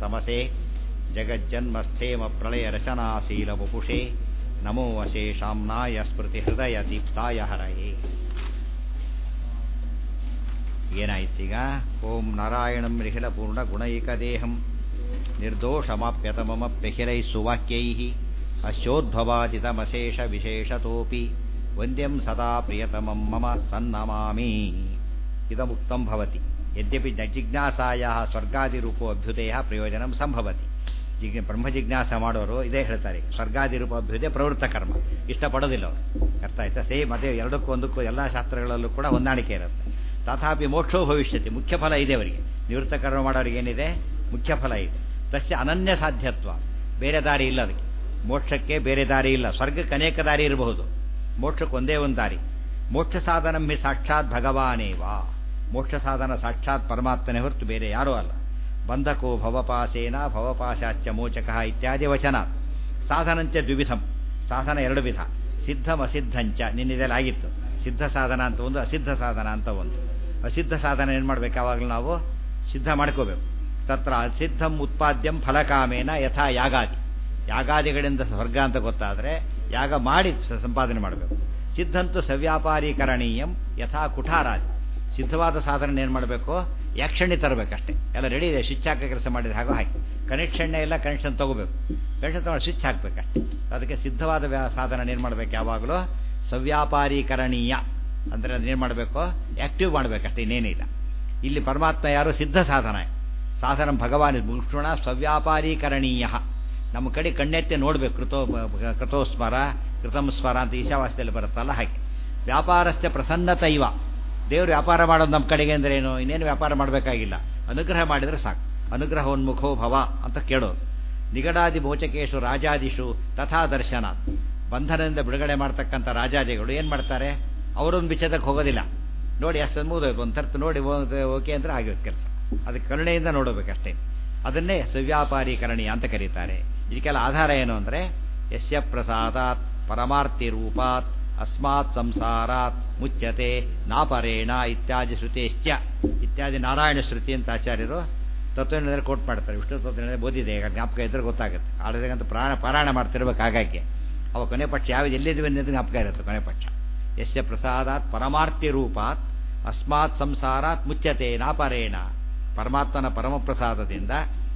ತಮಸೆ ಜಗಜ್ಜನ್ಮಸ್ಥೇಮ ಪ್ರಳಯ ರಚನಾಶೀಲ ವಪುಷೆ ನಮೋ ಅಶೇಷಾಂನಾಯ ಸ್ಮೃತಿ ಹೃದಯ ದೀಪ್ತಾಯ ಹರಯೇ ಏನಾಯ್ತೀಗ ಓಂ ನಾರಾಯಣಂ ನಿಖಿಲ ಪೂರ್ಣ ಗುಣೈಕ ದೇಹಂ ನಿರ್ದೋಷಮಾಪ್ಯತಮಮಪ್ಯಖಿಲೈ ಸುವಾಕ್ಯೈ ಅಶ್ಯೋದ್ಭವಾಚಿತಮಶೇಷ ವಿಶೇಷತೋಪಿ ವಂದ್ಯಂ ಸದಾ ಪ್ರಿಯತಮಂ ಮಮ ಸನ್ನಮಾಮಿ ಇದಮುಕ್ತಂ ಭವತಿ ಯದ್ಯಪಿ ಜಿಜ್ಞಾಸಾಯ ಸ್ವರ್ಗಾದಿರೂಪೋ ಅಭ್ಯುದಯ ಪ್ರಯೋಜನ ಸಂಭವತಿ ಜಿಗ್ ಬ್ರಹ್ಮ ಜಿಜ್ಞಾಸ ಮಾಡೋರು ಇದೇ ಹೇಳ್ತಾರೆ ಸ್ವರ್ಗಾದಿರೂಪ ಅಭ್ಯುದಯ ಪ್ರವೃತ್ತ ಕರ್ಮ ಇಷ್ಟಪಡೋದಿಲ್ಲ ಅವರು ಅರ್ಥ ಆಯ್ತಾ ಸೇಮ್ ಅದೇ ಎರಡಕ್ಕೂ ಒಂದಕ್ಕೂ ಎಲ್ಲ ಶಾಸ್ತ್ರಗಳಲ್ಲೂ ಕೂಡ ಹೊಂದಾಣಿಕೆ ಇರುತ್ತೆ ತಥಾಪಿ ಮೋಕ್ಷೋ ಭವಿಷ್ಯತಿ ಮುಖ್ಯ ಫಲ ಇದೆ ಅವರಿಗೆ ನಿವೃತ್ತ ಕರ್ಮ ಮಾಡೋರಿಗೆ ಏನಿದೆ ಮುಖ್ಯ ಫಲ ಇದೆ ತಸ್ಯ ಅನನ್ಯ ಸಾಧ್ಯತ್ವ ಬೇರೆ ದಾರಿ ಇಲ್ಲ ಅದಕ್ಕೆ ಮೋಕ್ಷಕ್ಕೆ ಬೇರೆ ದಾರಿ ಇಲ್ಲ ಸ್ವರ್ಗಕ್ಕೆ ಅನೇಕ ದಾರಿ ಇರಬಹುದು ಮೋಕ್ಷಕ್ಕೆ ಒಂದೇ ಒಂದು ದಾರಿ ಮೋಕ್ಷ ಸಾಧನ ಹಿ ಸಾಕ್ಷಾತ್ ಭಗವಾನೇವಾ ಮೋಕ್ಷ ಸಾಧನ ಸಾಕ್ಷಾತ್ ಪರಮಾತ್ಮನೇ ಹೊರತು ಬೇರೆ ಯಾರೂ ಅಲ್ಲ ಬಂಧಕೋ ಭವಪಾಸೇನ ಭವಪಾಶಾಚ್ಯ ಮೋಚಕ ಇತ್ಯಾದಿ ವಚನ ಸಾಧನಂಚ ದ್ವಿವಿಧಂ ಸಾಧನ ಎರಡು ವಿಧ ಸಿದ್ಧಂ ಅಸಿದ್ಧಂಚ ನಿನ್ನಿದೆಲ್ಲ ಆಗಿತ್ತು ಸಿದ್ಧ ಸಾಧನ ಅಂತ ಒಂದು ಅಸಿದ್ಧ ಸಾಧನ ಅಂತ ಒಂದು ಅಸಿದ್ಧ ಸಾಧನ ಏನು ಮಾಡ್ಬೇಕು ಯಾವಾಗಲೂ ನಾವು ಸಿದ್ಧ ಮಾಡ್ಕೋಬೇಕು ತತ್ರ ಅಸಿದ್ಧಂ ಉತ್ಪಾದ್ಯಂ ಫಲಕಾಮೇನ ಯಥಾ ಯಾಗಾದಿ ಯಾಗಾದಿಗಳಿಂದ ಸ್ವರ್ಗ ಅಂತ ಗೊತ್ತಾದರೆ ಯಾಗ ಮಾಡಿ ಸಂಪಾದನೆ ಮಾಡಬೇಕು ಸಿದ್ಧಂತು ಸವ್ಯಾಪಾರೀಕರಣೀಯಂ ಯಥಾ ಕುಠಾರಾದಿ ಸಿದ್ಧವಾದ ಸಾಧನೆ ಏನು ಮಾಡಬೇಕು ಯಾಕ್ಷಣಿ ತರಬೇಕಷ್ಟೇ ಎಲ್ಲ ರೆಡಿ ಇದೆ ಸ್ವಿಚ್ ಹಾಕೋ ಕೆಲಸ ಮಾಡಿದ್ರೆ ಹಾಗೋ ಹಾಕಿ ಕನೆಕ್ಷನ್ನೇ ಇಲ್ಲ ಕನೆಕ್ಷನ್ ತಗೋಬೇಕು ಕನೆಕ್ಷನ್ ತಗೊಂಡು ಸ್ವಿಚ್ ಹಾಕಬೇಕಷ್ಟೇ ಅದಕ್ಕೆ ಸಿದ್ಧವಾದ ವ್ಯಾ ಸಾಧನ ಏನು ಮಾಡಬೇಕು ಯಾವಾಗಲೂ ಸವ್ಯಾಪಾರೀಕರಣೀಯ ಅಂದರೆ ಅದೇನು ಮಾಡಬೇಕು ಆ್ಯಕ್ಟಿವ್ ಮಾಡಬೇಕಷ್ಟೇ ಇನ್ನೇನಿಲ್ಲ ಇಲ್ಲಿ ಪರಮಾತ್ಮ ಯಾರು ಸಿದ್ಧ ಸಾಧನ ಸಾಧನ ಭಗವಾನ್ ಮುಕ್ಷುಣ ಸವ್ಯಾಪಾರೀಕರಣೀಯ ನಮ್ಮ ಕಡೆ ಕಣ್ಣೆತ್ತೆ ನೋಡಬೇಕು ಕೃತೋ ಕೃತೋಸ್ಮರ ಕೃತಂ ಸ್ವರ ಅಂತ ಈಶಾವಾಸ್ಯದಲ್ಲಿ ಬರುತ್ತಲ್ಲ ಹಾಗೆ ವ್ಯಾಪಾರಸ್ಥೆ ಪ್ರಸನ್ನತ ಇವ ದೇವರು ವ್ಯಾಪಾರ ಮಾಡೋದು ನಮ್ಮ ಕಡೆಗೆ ಅಂದ್ರೆ ಏನು ಇನ್ನೇನು ವ್ಯಾಪಾರ ಮಾಡಬೇಕಾಗಿಲ್ಲ ಅನುಗ್ರಹ ಮಾಡಿದರೆ ಸಾಕು ಅನುಗ್ರಹೋನ್ಮುಖೋ ಭವ ಅಂತ ಕೇಳೋದು ನಿಗಡಾದಿ ಮೋಚಕೇಶು ರಾಜಾದಿಶು ತಥಾ ದರ್ಶನ ಬಂಧನದಿಂದ ಬಿಡುಗಡೆ ಮಾಡ್ತಕ್ಕಂಥ ರಾಜಾದಿಗಳು ಏನು ಮಾಡ್ತಾರೆ ಅವರೊಂದು ಬಿಚ್ಚದಕ್ಕೆ ಹೋಗೋದಿಲ್ಲ ನೋಡಿ ಅಷ್ಟು ಮುಗಿದೋಯ್ತು ಒಂದು ತರ್ತು ನೋಡಿ ಓಕೆ ಅಂದರೆ ಆಗಿರುತ್ತೆ ಕೆಲಸ ಅದಕ್ಕೆ ಕರುಣೆಯಿಂದ ನೋಡಬೇಕಷ್ಟೇ ಅದನ್ನೇ ಸವ್ಯಾಪಾರೀಕರಣೀಯ ಅಂತ ಕರೀತಾರೆ ಇದಕ್ಕೆಲ್ಲ ಆಧಾರ ಏನು ಅಂದರೆ ಯಸ್ಯ ಪ್ರಸಾದಾತ್ ಪರಮಾರ್ಥಿ ರೂಪಾತ್ ಅಸ್ಮಾತ್ ಸಂಸಾರಾತ್ ಮುಚ್ಚತೆ ನಾಪರೇಣ ಇತ್ಯಾದಿ ಶ್ರುತಿಶ್ಚ ಇತ್ಯಾದಿ ನಾರಾಯಣ ಶ್ರುತಿ ಅಂತ ಆಚಾರ್ಯರು ತತ್ವನಿಂದ ಕೋಟ್ ಮಾಡ್ತಾರೆ ವಿಷ್ಣು ತತ್ವನಿಂದ ಓದಿದೆ ಈಗ ಜ್ಞಾಪಕ ಇದ್ರೆ ಗೊತ್ತಾಗುತ್ತೆ ಆಡೋದಕ್ಕಂತ ಪ್ರಾಣ ಪಾರಾಯಣ ಮಾಡ್ತಿರ್ಬೇಕು ಹಾಗಾಗಿ ಅವ ಕೊನೆ ಪಕ್ಷ ಯಾವ್ದು ಎಲ್ಲಿದ್ವಿ ಅನ್ನೋದು ಜ್ಞಾಪಕ ಇರುತ್ತೆ ಕೊನೆ ಪಕ್ಷ ಯಸ್ಯ ಪ್ರಸಾದಾತ್ ಪರಮಾರ್ಥಿ ರೂಪಾತ್ ಅಸ್ಮಾತ್ ಸಂಸಾರಾತ್ ಮುಚ್ಚತೆ ನಾಪರೇಣ ಪರಮಾತ್ಮನ ಪರಮಪ್ರಸಾದದಿಂದ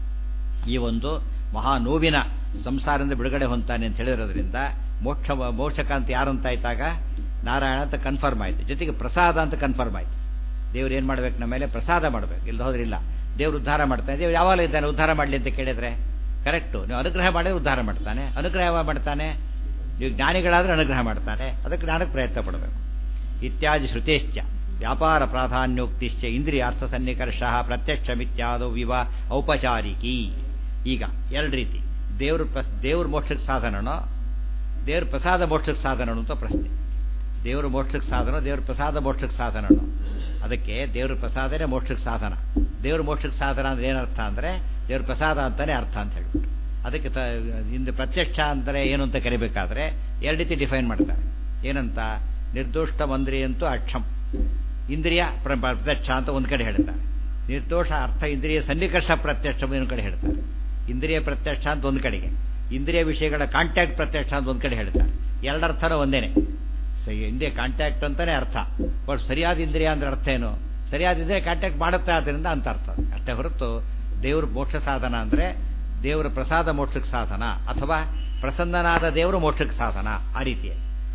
ಈ ಒಂದು ಮಹಾ ನೋವಿನ ಸಂಸಾರದಿಂದ ಬಿಡುಗಡೆ ಹೊಂತಾನೆ ಅಂತ ಹೇಳಿರೋದ್ರಿಂದ ಮೋಕ್ಷ ಮೋಕ್ಷಕ ಅಂತ ಯಾರು ಅಂತ ಆಯ್ತಾಗ ನಾರಾಯಣ ಅಂತ ಕನ್ಫರ್ಮ್ ಆಯಿತು ಜೊತೆಗೆ ಪ್ರಸಾದ ಅಂತ ಕನ್ಫರ್ಮ್ ಆಯಿತು ದೇವ್ರು ಏನು ಮಾಡ್ಬೇಕು ನಮ್ಮ ಮೇಲೆ ಪ್ರಸಾದ ಮಾಡಬೇಕು ಇಲ್ಲ ಹೋದ್ರಿಲ್ಲ ದೇವ್ರು ಉದ್ಧಾರ ಮಾಡ್ತಾನೆ ದೇವ್ರು ಯಾವಾಗ ಇದ್ದಾನೆ ಉದ್ಧಾರ ಮಾಡಲಿ ಅಂತ ಕೇಳಿದ್ರೆ ಕರೆಕ್ಟು ನೀವು ಅನುಗ್ರಹ ಮಾಡಿದ್ರೆ ಉದ್ಧಾರ ಮಾಡ್ತಾನೆ ಅನುಗ್ರಹ ಯಾವಾಗ ಮಾಡ್ತಾನೆ ನೀವು ಜ್ಞಾನಿಗಳಾದರೆ ಅನುಗ್ರಹ ಮಾಡ್ತಾನೆ ಅದಕ್ಕೆ ಜ್ಞಾನಕ್ಕೆ ಪ್ರಯತ್ನ ಪಡಬೇಕು ಇತ್ಯಾದಿ ಶ್ರುತೇಶ್ಚ ವ್ಯಾಪಾರ ಪ್ರಾಧಾನ್ಯೋಕ್ತಿಶ್ಚ ಇಂದ್ರಿಯಾರ್ಥ ಸನ್ನಿಕರ್ಷ ಪ್ರತ್ಯಕ್ಷ ಮಿತ್ಯಾದೋ ವಿವ ಔಪಚಾರಿಕಿ ಈಗ ಎರಡು ರೀತಿ ದೇವ್ರ ಪ್ರಸ್ ದೇವ್ರ ಮೋಕ್ಷಕ್ಕೆ ಸಾಧನನೋ ದೇವ್ರ ಪ್ರಸಾದ ಮೋಕ್ಷಕ್ಕೆ ಸಾಧನನು ಅಂತ ಪ್ರಶ್ನೆ ದೇವ್ರ ಮೋಕ್ಷಕ್ಕೆ ಸಾಧನ ದೇವ್ರ ಪ್ರಸಾದ ಮೋಕ್ಷಕ್ಕೆ ಸಾಧನನು ಅದಕ್ಕೆ ದೇವ್ರ ಪ್ರಸಾದನೇ ಮೋಕ್ಷಕ್ಕೆ ಸಾಧನ ದೇವ್ರ ಮೋಕ್ಷಕ್ಕೆ ಸಾಧನ ಅಂದ್ರೆ ಏನರ್ಥ ಅಂದರೆ ದೇವ್ರ ಪ್ರಸಾದ ಅಂತಾನೆ ಅರ್ಥ ಅಂತ ಹೇಳ್ಬಿಟ್ಟು ಅದಕ್ಕೆ ತ ಇಂದು ಪ್ರತ್ಯಕ್ಷ ಅಂದರೆ ಏನು ಅಂತ ಕರಿಬೇಕಾದ್ರೆ ಎರಡು ರೀತಿ ಡಿಫೈನ್ ಮಾಡ್ತಾರೆ ಏನಂತ ನಿರ್ದೋಷ್ಟ ಮಂದ್ರಿಯಂತೂ ಅಕ್ಷಂ ಇಂದ್ರಿಯ ಪ್ರತ್ಯಕ್ಷ ಅಂತ ಒಂದು ಕಡೆ ಹೇಳ್ತಾರೆ ನಿರ್ದೋಷ ಅರ್ಥ ಇಂದ್ರಿಯ ಸನ್ನಿಕರ್ಷ ಪ್ರತ್ಯಕ್ಷ ಇನ್ನೊಂದು ಕಡೆ ಹೇಳ್ತಾರೆ ಇಂದ್ರಿಯ ಪ್ರತ್ಯಕ್ಷ ಅಂತ ಒಂದು ಕಡೆಗೆ ಇಂದ್ರಿಯ ವಿಷಯಗಳ ಕಾಂಟ್ಯಾಕ್ಟ್ ಪ್ರತ್ಯಕ್ಷ ಅಂತ ಒಂದು ಕಡೆ ಹೇಳ್ತಾರೆ ಎರಡರ್ಥನೂ ಒಂದೇನೆ ಇಂದ್ರಿಯ ಕಾಂಟ್ಯಾಕ್ಟ್ ಅಂತಾನೆ ಅರ್ಥ ಬಟ್ ಸರಿಯಾದ ಇಂದ್ರಿಯ ಅಂದ್ರೆ ಅರ್ಥ ಏನು ಸರಿಯಾದ ಇಂದ್ರಿಯ ಕಾಂಟ್ಯಾಕ್ಟ್ ಮಾಡುತ್ತೆ ಆದ್ದರಿಂದ ಅಂತ ಅರ್ಥ ಅಷ್ಟೇ ಹೊರತು ದೇವ್ರ ಮೋಕ್ಷ ಸಾಧನ ಅಂದರೆ ದೇವರ ಪ್ರಸಾದ ಮೋಕ್ಷಕ್ಕೆ ಸಾಧನ ಅಥವಾ ಪ್ರಸನ್ನನಾದ ದೇವರು ಮೋಕ್ಷಕ್ಕೆ ಸಾಧನ ಆ ರೀತಿಯ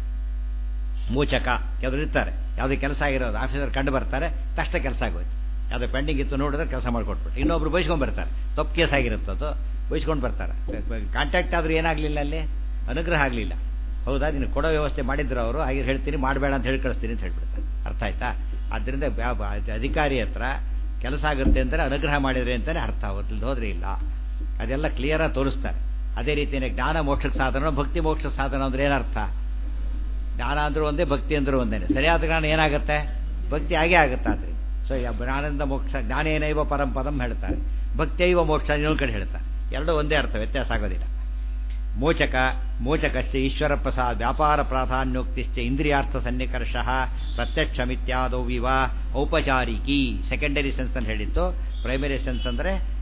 ಮೋಚಕ ಕೆಲವರು ಇರ್ತಾರೆ ಯಾವುದೇ ಕೆಲಸ ಆಗಿರೋದು ಆಫೀಸರ್ ಕಂಡು ಬರ್ತಾರೆ ತಕ್ಷಣ ಕೆಲಸ ಆಗೋಯ್ತು ಯಾವುದೋ ಪೆಂಡಿಂಗ್ ಇತ್ತು ನೋಡಿದ್ರೆ ಕೆಲಸ ಮಾಡಿಕೊಟ್ಬಿಟ್ಟು ಇನ್ನೊಬ್ರು ಬಯಸ್ಕೊಂಡು ಬರ್ತಾರೆ ತಪ್ಪು ಕೇಸ್ ಆಗಿರುತ್ತೆ ಅದು ಬಯಸ್ಕೊಂಡು ಬರ್ತಾರೆ ಕಾಂಟ್ಯಾಕ್ಟ್ ಆದರೂ ಏನಾಗಲಿಲ್ಲ ಅಲ್ಲಿ ಅನುಗ್ರಹ ಆಗಲಿಲ್ಲ ಹೌದಾ ನೀನು ಕೊಡೋ ವ್ಯವಸ್ಥೆ ಮಾಡಿದ್ರು ಅವರು ಹಾಗೆ ಹೇಳ್ತೀನಿ ಮಾಡಬೇಡ ಅಂತ ಹೇಳಿ ಕಳಿಸ್ತೀನಿ ಅಂತ ಹೇಳ್ಬಿಡ್ತಾರೆ ಅರ್ಥ ಆಯ್ತಾ ಆದ್ದರಿಂದ ಅಧಿಕಾರಿ ಹತ್ರ ಕೆಲಸ ಆಗುತ್ತೆ ಅಂದರೆ ಅನುಗ್ರಹ ಮಾಡಿದ್ರೆ ಅಂತಲೇ ಅರ್ಥ ಅವತ್ತು ಹೋದ್ರೆ ಇಲ್ಲ ಅದೆಲ್ಲ ಕ್ಲಿಯರಾಗಿ ತೋರಿಸ್ತಾರೆ ಅದೇ ರೀತಿಯೇ ಜ್ಞಾನ ಮೋಕ್ಷಕ್ಕೆ ಸಾಧನ ಭಕ್ತಿ ಮೋಕ್ಷ ಸಾಧನ ಅಂದ್ರೆ ಏನರ್ಥ ಜ್ಞಾನ ಅಂದ್ರೂ ಒಂದೇ ಭಕ್ತಿ ಅಂದ್ರೂ ಒಂದೇ ಸರಿಯಾದ ಜ್ಞಾನ ಏನಾಗುತ್ತೆ ಭಕ್ತಿ ಆಗೇ ಆಗುತ್ತೆ ಆದ್ರಿಂದ ಸೊ ಜ್ಞಾನದಿಂದ ಮೋಕ್ಷ ಜ್ಞಾನೇನೈವ ಪರಂಪದಂ ಹೇಳ್ತಾರೆ ಭಕ್ತಿಯೈವ ಮೋಕ್ಷ ಇನ್ನೊಂದು ಕಡೆ ಹೇಳ್ತಾರೆ ಎರಡೂ ಒಂದೇ ಅರ್ಥ ವ್ಯತ್ಯಾಸ ಆಗೋದಿಲ್ಲ ಮೋಚಕ ಮೋಚಕಶ್ಚ ಈಶ್ವರ ಪ್ರಸಾದ ವ್ಯಾಪಾರ ಪ್ರಾಧಾನ್ಯೋಕ್ತಿಶ್ಚ ಇಂದ್ರಿಯಾರ್ಥ ಸನ್ನಿಕರ್ಷ ಪ್ರತ್ಯಕ್ಷಮಿತ್ಯಾದೋ ವಿವ ಔಪಚಾರಿಕಿ ಸೆಕೆಂಡರಿ ಸೆನ್ಸ್ ಅಂತ ಹೇಳಿತ್ತು ಪ್ರೈಮರಿ ಸೆನ್ಸ್ ಅಂದರೆ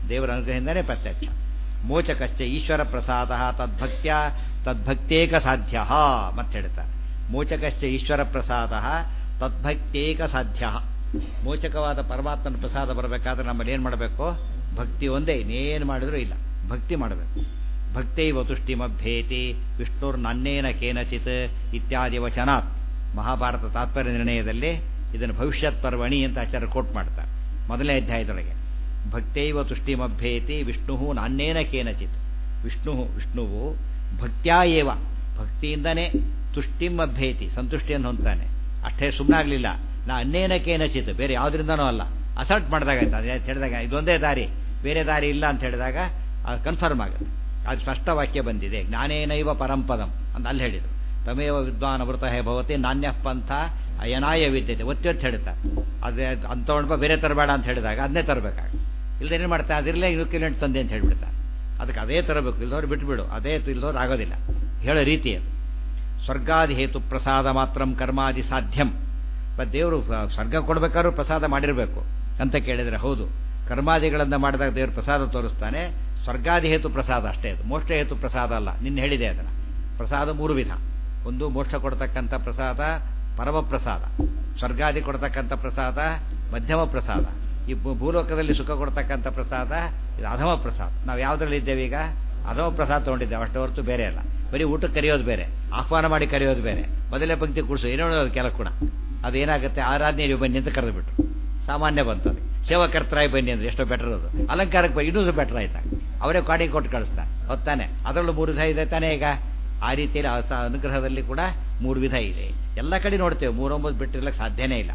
ದೇವರ ಅನುಗ್ರಹದಿಂದನೇ ಪ್ರತ್ಯಕ್ಷ ಮೋಚಕಶ್ಚ ಈಶ್ವರ ಪ್ರಸಾದ ತದ್ಭಕ್ತ್ಯ ತದ್ಭಕ್ತೇಕ ಸಾಧ್ಯ ಮತ್ತೆ ಹೇಳ್ತಾರೆ ಮೋಚಕಶ್ಚ ಈಶ್ವರ ಪ್ರಸಾದ ತದ್ಭಕ್ತೇಕ ಸಾಧ್ಯ ಮೋಚಕವಾದ ಪರಮಾತ್ಮನ ಪ್ರಸಾದ ಬರಬೇಕಾದ್ರೆ ನಮ್ಮಲ್ಲಿ ಏನು ಮಾಡಬೇಕು ಭಕ್ತಿ ಒಂದೇ ಇನ್ನೇನು ಮಾಡಿದ್ರೂ ಇಲ್ಲ ಭಕ್ತಿ ಮಾಡಬೇಕು ಭಕ್ತೈವ ತುಷ್ಟಿಮಭ್ಯೇತಿ ವಿಷ್ಣುರ್ ನನ್ನೇನ ಕೇನಚಿತ್ ಇತ್ಯಾದಿ ವಚನಾತ್ ಮಹಾಭಾರತ ತಾತ್ಪರ್ಯ ನಿರ್ಣಯದಲ್ಲಿ ಇದನ್ನು ಭವಿಷ್ಯತ್ ಪರ್ವಣಿ ಅಂತ ಆಚಾರ್ಯ ಕೋಟ್ ಮಾಡ್ತಾರೆ ಮೊದಲನೇ ಅಧ್ಯಾಯದೊಳಗೆ ಭಕ್ತೈವ ತುಷ್ಟಿಮಭ್ಯೇತಿ ವಿಷ್ಣು ನಾನ್ನೇನ ಕೇನಚಿತ್ ವಿಷ್ಣು ವಿಷ್ಣುವು ಭಕ್ತ್ಯಾ ಏವ ಭಕ್ತಿಯಿಂದನೇ ತುಷ್ಟಿಮಭ್ಯೇತಿ ಸಂತುಷ್ಟಿಯನ್ನು ಹೊಂದ್ತಾನೆ ಅಷ್ಟೇ ಸುಮ್ಮನಾಗಲಿಲ್ಲ ನಾ ಅನ್ನೇನ ಕೇನಚಿತ್ ಬೇರೆ ಯಾವುದರಿಂದನೂ ಅಲ್ಲ ಅಸಲ್ಟ್ ಮಾಡಿದಾಗ ಅಂತ ಹೇಳಿದಾಗ ಇದೊಂದೇ ದಾರಿ ಬೇರೆ ದಾರಿ ಇಲ್ಲ ಅಂತ ಹೇಳಿದಾಗ ಅದು ಕನ್ಫರ್ಮ್ ಆಗುತ್ತೆ ಅದು ಸ್ಪಷ್ಟ ವಾಕ್ಯ ಬಂದಿದೆ ಜ್ಞಾನೇನೈವ ಪರಂಪದಂ ಅಂತ ಅಲ್ಲಿ ಹೇಳಿದರು ತಮೇವ ವಿದ್ವಾನ್ ಅಮೃತ ಹೇ ಭವತಿ ನಾಣ್ಯ ಪಂಥ ಅಯನಾಯ ವಿದ್ಯತೆ ಒತ್ತಿ ಒತ್ತಿ ಹೇಳ್ತಾರೆ ಅದೇ ಅಂಥವಣ್ಣ ಬೇರೆ ತರಬೇಡ ಅಂತ ಹೇಳಿದಾಗ ಅದನ್ನೇ ತರಬೇಕಾಗ ಇಲ್ಲದೆ ಏನು ಮಾಡ್ತಾರೆ ಅದಿರಲೇ ಇನ್ಕ್ರಿಮೆಂಟ್ ತಂದೆ ಅಂತ ಹೇಳ್ಬಿಡ್ತಾರೆ ಅದಕ್ಕೆ ಅದೇ ತರಬೇಕು ಇಲ್ದವ್ರು ಬಿಟ್ಬಿಡು ಅದೇ ಇಲ್ದವ್ರು ಆಗೋದಿಲ್ಲ ಹೇಳೋ ರೀತಿ ಅದು ಸ್ವರ್ಗಾದಿ ಹೇತು ಪ್ರಸಾದ ಮಾತ್ರ ಕರ್ಮಾದಿ ಸಾಧ್ಯಂ ಬಟ್ ದೇವರು ಸ್ವರ್ಗ ಕೊಡ್ಬೇಕಾದ್ರೂ ಪ್ರಸಾದ ಮಾಡಿರಬೇಕು ಅಂತ ಕೇಳಿದರೆ ಹೌದು ಕರ್ಮಾದಿಗಳನ್ನು ಮಾಡಿದಾಗ ದೇವರು ಪ್ರಸಾದ ತೋರಿಸ್ತಾನೆ ಸ್ವರ್ಗಾದಿ ಹೇತು ಪ್ರಸಾದ ಅಷ್ಟೇ ಅದು ಮೋಕ್ಷ ಹೇತು ಪ್ರಸಾದ ಅಲ್ಲ ನಿನ್ನೆ ಹೇಳಿದೆ ಅದನ್ನು ಪ್ರಸಾದ ಮೂರು ವಿಧ ಒಂದು ಮೋಕ್ಷ ಕೊಡ್ತಕ್ಕಂಥ ಪ್ರಸಾದ ಪರಮ ಪ್ರಸಾದ ಸ್ವರ್ಗಾದಿ ಕೊಡ್ತಕ್ಕಂಥ ಪ್ರಸಾದ ಮಧ್ಯಮ ಪ್ರಸಾದ ಈ ಭೂಲೋಕದಲ್ಲಿ ಸುಖ ಕೊಡ್ತಕ್ಕಂಥ ಪ್ರಸಾದ ಇದು ಅಧಮ ಪ್ರಸಾದ ನಾವು ಯಾವುದರಲ್ಲಿ ಇದ್ದೇವೆ ಈಗ ಅಧಮ ಪ್ರಸಾದ ತೊಗೊಂಡಿದ್ದೇವೆ ಅಷ್ಟೇ ಹೊರತು ಬೇರೆ ಅಲ್ಲ ಬರೀ ಊಟಕ್ಕೆ ಕರೆಯೋದು ಬೇರೆ ಆಹ್ವಾನ ಮಾಡಿ ಕರೆಯೋದು ಬೇರೆ ಮೊದಲೇ ಪಂಕ್ತಿ ಕೂಡಿಸು ಏನೋ ಕೆಲ ಗುಣ ಅದೇನಾಗುತ್ತೆ ಆರಾಧನೆ ನೀವು ಬನ್ನಿ ಅಂತ ಕರೆದುಬಿಟ್ರು ಸಾಮಾನ್ಯ ಬಂತದೆ ಸೇವಕರ್ತರಾಗಿ ಬನ್ನಿ ಅಂದ್ರೆ ಎಷ್ಟೋ ಬೆಟರ್ ಅದು ಅಲಂಕಾರಕ್ಕೆ ಬನ್ನಿ ಇನ್ನೂ ಬೆಟರ್ ಆಯ್ತಾ ಅವರೇ ಕಾಡಿಗೆ ಕೊಟ್ಟು ಕಳಿಸ್ತಾರೆ ಹೊತ್ತಾನೆ ಅದರಲ್ಲೂ ಮೂರು ವಿಧ ಇದೆ ತಾನೇ ಈಗ ಆ ರೀತಿಯಲ್ಲಿ ಅನುಗ್ರಹದಲ್ಲಿ ಕೂಡ ಮೂರು ವಿಧ ಇದೆ ಎಲ್ಲ ಕಡೆ ನೋಡ್ತೇವೆ ಮೂರೊಂಬತ್ತು ಬಿಟ್ಟಿರ್ಲಿಕ್ಕೆ ಸಾಧ್ಯನೇ ಇಲ್ಲ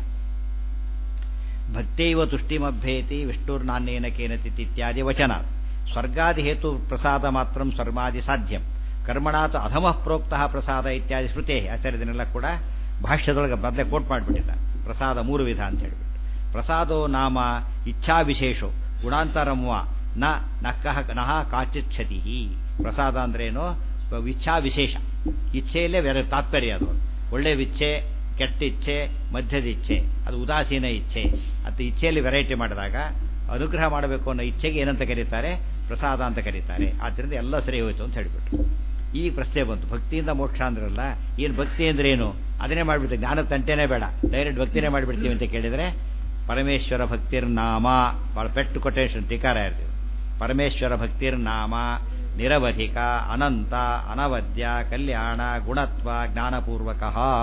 ಭಕ್ತೈವ ತುಷ್ಟಿಮಭ್ಯೇತಿ ವಿಷ್ಣುರ್ನಾನ್ಯೇನ ಕೇನಚಿತ್ ಇತ್ಯಾದಿ ವಚನ ಸ್ವರ್ಗಾದಿ ಹೇತು ಪ್ರಸಾದ ಮಾತ್ರ ಸ್ವರ್ಗಾದಿ ಸಾಧ್ಯಂ ಕರ್ಮಣಾತು ಅಧಮಃ ಪ್ರೋಕ್ತ ಪ್ರಸಾದ ಇತ್ಯಾದಿ ಶ್ರುತೇ ಆಚಾರ್ಯದನ್ನೆಲ್ಲ ಕೂಡ ಭಾಷ್ಯದೊಳಗೆ ಮೊದಲೇ ಕೋಟ್ ಮಾಡಿಬಿಟ್ಟಿದ್ದ ಪ್ರಸಾದ ಮೂರು ವಿಧ ಅಂತ ಹೇಳಿಬಿಟ್ಟು ಪ್ರಸಾದೋ ನಾಮ ಇಚ್ಛಾ ವಿಶೇಷೋ ಗುಣಾಂತರಮ್ವ ನ ನಕ್ಕಹ ನಹ ಕಾಚಿಚ್ಛತಿ ಪ್ರಸಾದ ಅಂದ್ರೇನು ಇಚ್ಛಾ ವಿಶೇಷ ಇಚ್ಛೆಯಲ್ಲೇ ಬೇರೆ ತಾತ್ಪರ್ಯ ಅದು ಒಳ್ಳೆ ಇಚ್ಛೆ ಕೆಟ್ಟ ಇಚ್ಛೆ ಮಧ್ಯದ ಇಚ್ಛೆ ಅದು ಉದಾಸೀನ ಇಚ್ಛೆ ಅದು ಇಚ್ಛೆಯಲ್ಲಿ ವೆರೈಟಿ ಮಾಡಿದಾಗ ಅನುಗ್ರಹ ಮಾಡಬೇಕು ಅನ್ನೋ ಇಚ್ಛೆಗೆ ಏನಂತ ಕರೀತಾರೆ ಪ್ರಸಾದ ಅಂತ ಕರೀತಾರೆ ಆದ್ದರಿಂದ ಎಲ್ಲ ಸರಿ ಹೋಯ್ತು ಅಂತ ಹೇಳಿಬಿಟ್ರು ಈ ಪ್ರಶ್ನೆ ಬಂತು ಭಕ್ತಿಯಿಂದ ಮೋಕ್ಷ ಅಂದ್ರಲ್ಲ ಏನು ಭಕ್ತಿ ಅಂದ್ರೆ ಏನು ಅದನ್ನೇ ಮಾಡಿಬಿಡ್ತೀವಿ ಜ್ಞಾನ ತಂಟೆನೇ ಬೇಡ ಡೈರೆಕ್ಟ್ ಭಕ್ತಿನೇ ಮಾಡಿಬಿಡ್ತೀವಿ ಅಂತ ಕೇಳಿದರೆ ಪರಮೇಶ್ವರ ಭಕ್ತಿರ್ ನಾಮ ಭಾಳ ಪೆಟ್ಟು ಕೊಟೇಶನ್ ಟೀಕಾರ ಇರ್ತೀವಿ ಪರಮೇಶ್ವರ ಭಕ್ತಿರ್ ನಾಮ ನಿರವಧಿಕ ಅನಂತ ಅನವದ್ಯ ಕಲ್ಯಾಣ ಗುಣತ್ವ ಜ್ಞಾನಪೂರ್ವಕ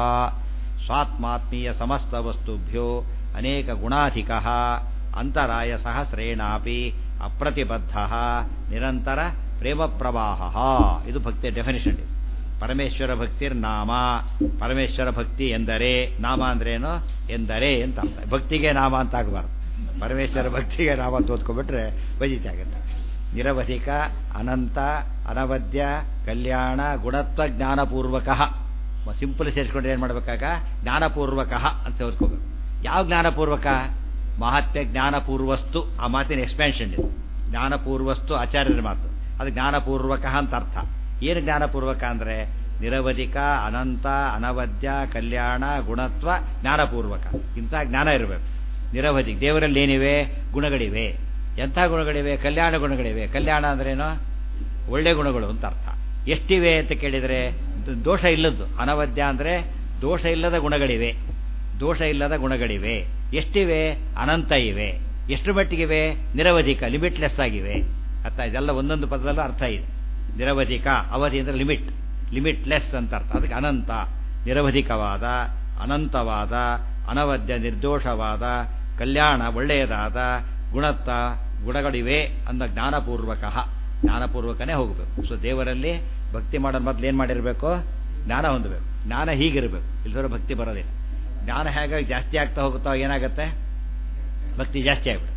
ಸ್ವಾತ್ಮಾತ್ಮೀಯ ಸಮಸ್ತ ವಸ್ತುಭ್ಯೋ ಅನೇಕ ಗುಣಾಧಿಕ ಅಂತರಾಯ ಸಹಸ್ರೇಣಾಪಿ ಅಪ್ರತಿಬದ್ಧ ನಿರಂತರ ಪ್ರೇಮ ಪ್ರವಾಹ ಇದು ಭಕ್ತಿಯ ಡೆಫಿನಿಷನ್ ಇದು ಪರಮೇಶ್ವರ ಭಕ್ತಿರ್ ನಾಮ ಪರಮೇಶ್ವರ ಭಕ್ತಿ ಎಂದರೆ ನಾಮ ಅಂದ್ರೇನು ಎಂದರೆ ಅಂತ ಅರ್ಥ ಭಕ್ತಿಗೆ ನಾಮ ಅಂತ ಆಗಬಾರ್ದು ಪರಮೇಶ್ವರ ಭಕ್ತಿಗೆ ನಾಮ ಅಂತ ಓದ್ಕೊಬಿಟ್ರೆ ಬಜಿತೆ ಆಗುತ್ತೆ ನಿರವಧಿಕ ಅನಂತ ಅನವದ್ಯ ಕಲ್ಯಾಣ ಗುಣತ್ವ ಜ್ಞಾನಪೂರ್ವಕ ಸಿಂಪಲ್ ಸೇರಿಸ್ಕೊಂಡ್ರೆ ಏನು ಮಾಡಬೇಕಾಗ ಜ್ಞಾನಪೂರ್ವಕ ಅಂತ ಓದ್ಕೋಬೇಕು ಯಾವ ಜ್ಞಾನಪೂರ್ವಕ ಮಹಾತ್ಮ್ಯ ಜ್ಞಾನಪೂರ್ವಸ್ತು ಆ ಮಾತಿನ ಎಕ್ಸ್ಪ್ಯಾನ್ಷನ್ ಇದು ಜ್ಞಾನಪೂರ್ವಸ್ತು ಆಚಾರ್ಯರ ಮಾತು ಅದು ಜ್ಞಾನಪೂರ್ವಕ ಅಂತ ಅರ್ಥ ಏನು ಜ್ಞಾನಪೂರ್ವಕ ಅಂದರೆ ನಿರವಧಿಕ ಅನಂತ ಅನವದ್ಯ ಕಲ್ಯಾಣ ಗುಣತ್ವ ಜ್ಞಾನಪೂರ್ವಕ ಇಂಥ ಜ್ಞಾನ ಇರಬೇಕು ನಿರವಧಿ ದೇವರಲ್ಲಿ ಏನಿವೆ ಗುಣಗಳಿವೆ ಎಂಥ ಗುಣಗಳಿವೆ ಕಲ್ಯಾಣ ಗುಣಗಳಿವೆ ಕಲ್ಯಾಣ ಅಂದ್ರೇನು ಒಳ್ಳೆ ಗುಣಗಳು ಅಂತ ಅರ್ಥ ಎಷ್ಟಿವೆ ಅಂತ ಕೇಳಿದರೆ ದೋಷ ಇಲ್ಲದ್ದು ಅನವದ್ಯ ಅಂದರೆ ದೋಷ ಇಲ್ಲದ ಗುಣಗಳಿವೆ ದೋಷ ಇಲ್ಲದ ಗುಣಗಳಿವೆ ಎಷ್ಟಿವೆ ಅನಂತ ಇವೆ ಎಷ್ಟು ಮಟ್ಟಿಗಿವೆ ನಿರವಧಿಕ ಲಿಮಿಟ್ಲೆಸ್ ಆಗಿವೆ ಅರ್ಥ ಇದೆಲ್ಲ ಒಂದೊಂದು ಪದದಲ್ಲೂ ಅರ್ಥ ಇದೆ ನಿರವಧಿಕ ಅವಧಿ ಅಂದರೆ ಲಿಮಿಟ್ ಲಿಮಿಟ್ಲೆಸ್ ಅಂತ ಅರ್ಥ ಅದಕ್ಕೆ ಅನಂತ ನಿರವಧಿಕವಾದ ಅನಂತವಾದ ಅನವದ್ಯ ನಿರ್ದೋಷವಾದ ಕಲ್ಯಾಣ ಒಳ್ಳೆಯದಾದ ಗುಣತ್ತ ಗುಣಗಳಿವೆ ಅಂದ ಜ್ಞಾನಪೂರ್ವಕ ಜ್ಞಾನಪೂರ್ವಕನೇ ಹೋಗಬೇಕು ಸೊ ದೇವರಲ್ಲಿ ಭಕ್ತಿ ಮಾಡೋದು ಮೊದಲು ಏನು ಮಾಡಿರಬೇಕು ಜ್ಞಾನ ಹೊಂದಬೇಕು ಜ್ಞಾನ ಹೀಗಿರಬೇಕು ಇಲ್ಲದರ ಭಕ್ತಿ ಬರೋದಿಲ್ಲ ಜ್ಞಾನ ಹೇಗಾಗಿ ಜಾಸ್ತಿ ಆಗ್ತಾ ಹೋಗುತ್ತೋ ಏನಾಗುತ್ತೆ ಭಕ್ತಿ ಜಾಸ್ತಿ ಆಗ್ಬಿಡುತ್ತೆ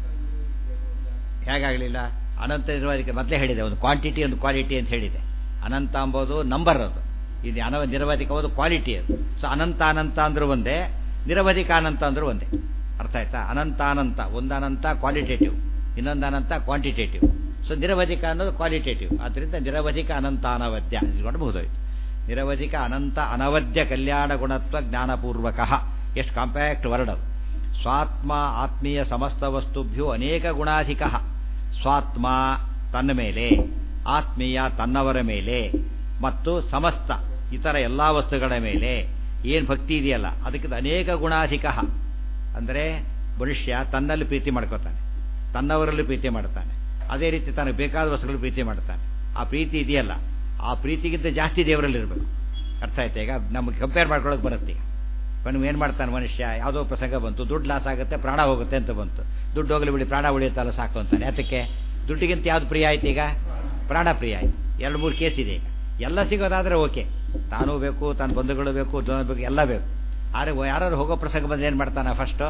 ಹೇಗಾಗಲಿಲ್ಲ ಅನಂತ ನಿರ್ವಾದಿಕ ಮೊದಲೇ ಹೇಳಿದೆ ಒಂದು ಕ್ವಾಂಟಿಟಿ ಒಂದು ಕ್ವಾಲಿಟಿ ಅಂತ ಹೇಳಿದೆ ಅನಂತ ಅಂಬೋದು ನಂಬರ್ ಅದು ಇದು ಅನವ ನಿರವಧಿಕವಾದ ಕ್ವಾಲಿಟಿ ಅದು ಸೊ ಅನಂತ ಅನಂತ ಅಂದ್ರೂ ಒಂದೇ ನಿರವಧಿಕ ಅನಂತ ಅಂದ್ರೂ ಒಂದೇ ಅರ್ಥ ಆಯ್ತಾ ಅನಂತ ಅನಂತ ಒಂದು ಅನಂತ ಕ್ವಾಲಿಟೇಟಿವ್ ಇನ್ನೊಂದು ಅನಂತ ಕ್ವಾಂಟಿಟೇಟಿವ್ ಸೊ ನಿರವಧಿಕ ಅನ್ನೋದು ಕ್ವಾಲಿಟೇಟಿವ್ ಆದ್ದರಿಂದ ನಿರವಧಿಕ ಅನಂತ ಅನವದ್ಯ ಇಟ್ಕೊಂಡು ಮುಗಿದೋಯ್ತು ನಿರವಧಿಕ ಅನಂತ ಅನವದ್ಯ ಕಲ್ಯಾಣ ಗುಣತ್ವ ಜ್ಞಾನಪೂರ್ವಕ ಎಷ್ಟು ಕಾಂಪ್ಯಾಕ್ಟ್ ವರ್ಡ್ ಅದು ಸ್ವಾತ್ಮ ಆತ್ಮೀಯ ಸಮಸ್ತ ವಸ್ತುಭ್ಯೋ ಅನೇಕ ಗುಣಾಧಿಕ ಸ್ವಾತ್ಮ ತನ್ನ ಮೇಲೆ ಆತ್ಮೀಯ ತನ್ನವರ ಮೇಲೆ ಮತ್ತು ಸಮಸ್ತ ಇತರ ಎಲ್ಲ ವಸ್ತುಗಳ ಮೇಲೆ ಏನು ಭಕ್ತಿ ಇದೆಯಲ್ಲ ಅದಕ್ಕಿಂತ ಅನೇಕ ಗುಣಾಧಿಕ ಅಂದರೆ ಮನುಷ್ಯ ತನ್ನಲ್ಲಿ ಪ್ರೀತಿ ಮಾಡ್ಕೋತಾನೆ ತನ್ನವರಲ್ಲಿ ಪ್ರೀತಿ ಮಾಡ್ತಾನೆ ಅದೇ ರೀತಿ ತನಗೆ ಬೇಕಾದ ವಸ್ತುಗಳು ಪ್ರೀತಿ ಮಾಡ್ತಾನೆ ಆ ಪ್ರೀತಿ ಇದೆಯಲ್ಲ ಆ ಪ್ರೀತಿಗಿಂತ ಜಾಸ್ತಿ ದೇವರಲ್ಲಿ ಇರಬೇಕು ಅರ್ಥ ಆಯ್ತಾ ಈಗ ನಮಗೆ ಕಂಪೇರ್ ಮಾಡ್ಕೊಳ್ಳೋಕೆ ಬರುತ್ತೆ ಈಗ ಅವನು ಏನು ಮಾಡ್ತಾನೆ ಮನುಷ್ಯ ಯಾವುದೋ ಪ್ರಸಂಗ ಬಂತು ದುಡ್ಡು ಲಾಸ್ ಆಗುತ್ತೆ ಪ್ರಾಣ ಹೋಗುತ್ತೆ ಅಂತ ಬಂತು ದುಡ್ಡು ಹೋಗಲಿ ಬಿಡಿ ಪ್ರಾಣ ಉಳಿಯುತ್ತಲ್ಲ ಸಾಕು ಅಂತಾನೆ ಯಾತಕ್ಕೆ ದುಡ್ಡಿಗಿಂತ ಯಾವ್ದು ಪ್ರಿಯ ಆಯ್ತು ಈಗ ಪ್ರಾಣ ಪ್ರಿಯ ಆಯ್ತು ಎರಡು ಮೂರು ಕೇಸ್ ಇದೆ ಈಗ ಎಲ್ಲ ಸಿಗೋದಾದ್ರೆ ಓಕೆ ತಾನೂ ಬೇಕು ತನ್ನ ಬಂಧುಗಳು ಬೇಕು ಜನ ಬೇಕು ಎಲ್ಲ ಬೇಕು ಆದರೆ ಯಾರು ಹೋಗೋ ಪ್ರಸಂಗ ಬಂದ್ರೆ ಏನು ಮಾಡ್ತಾನೆ ಫಸ್ಟು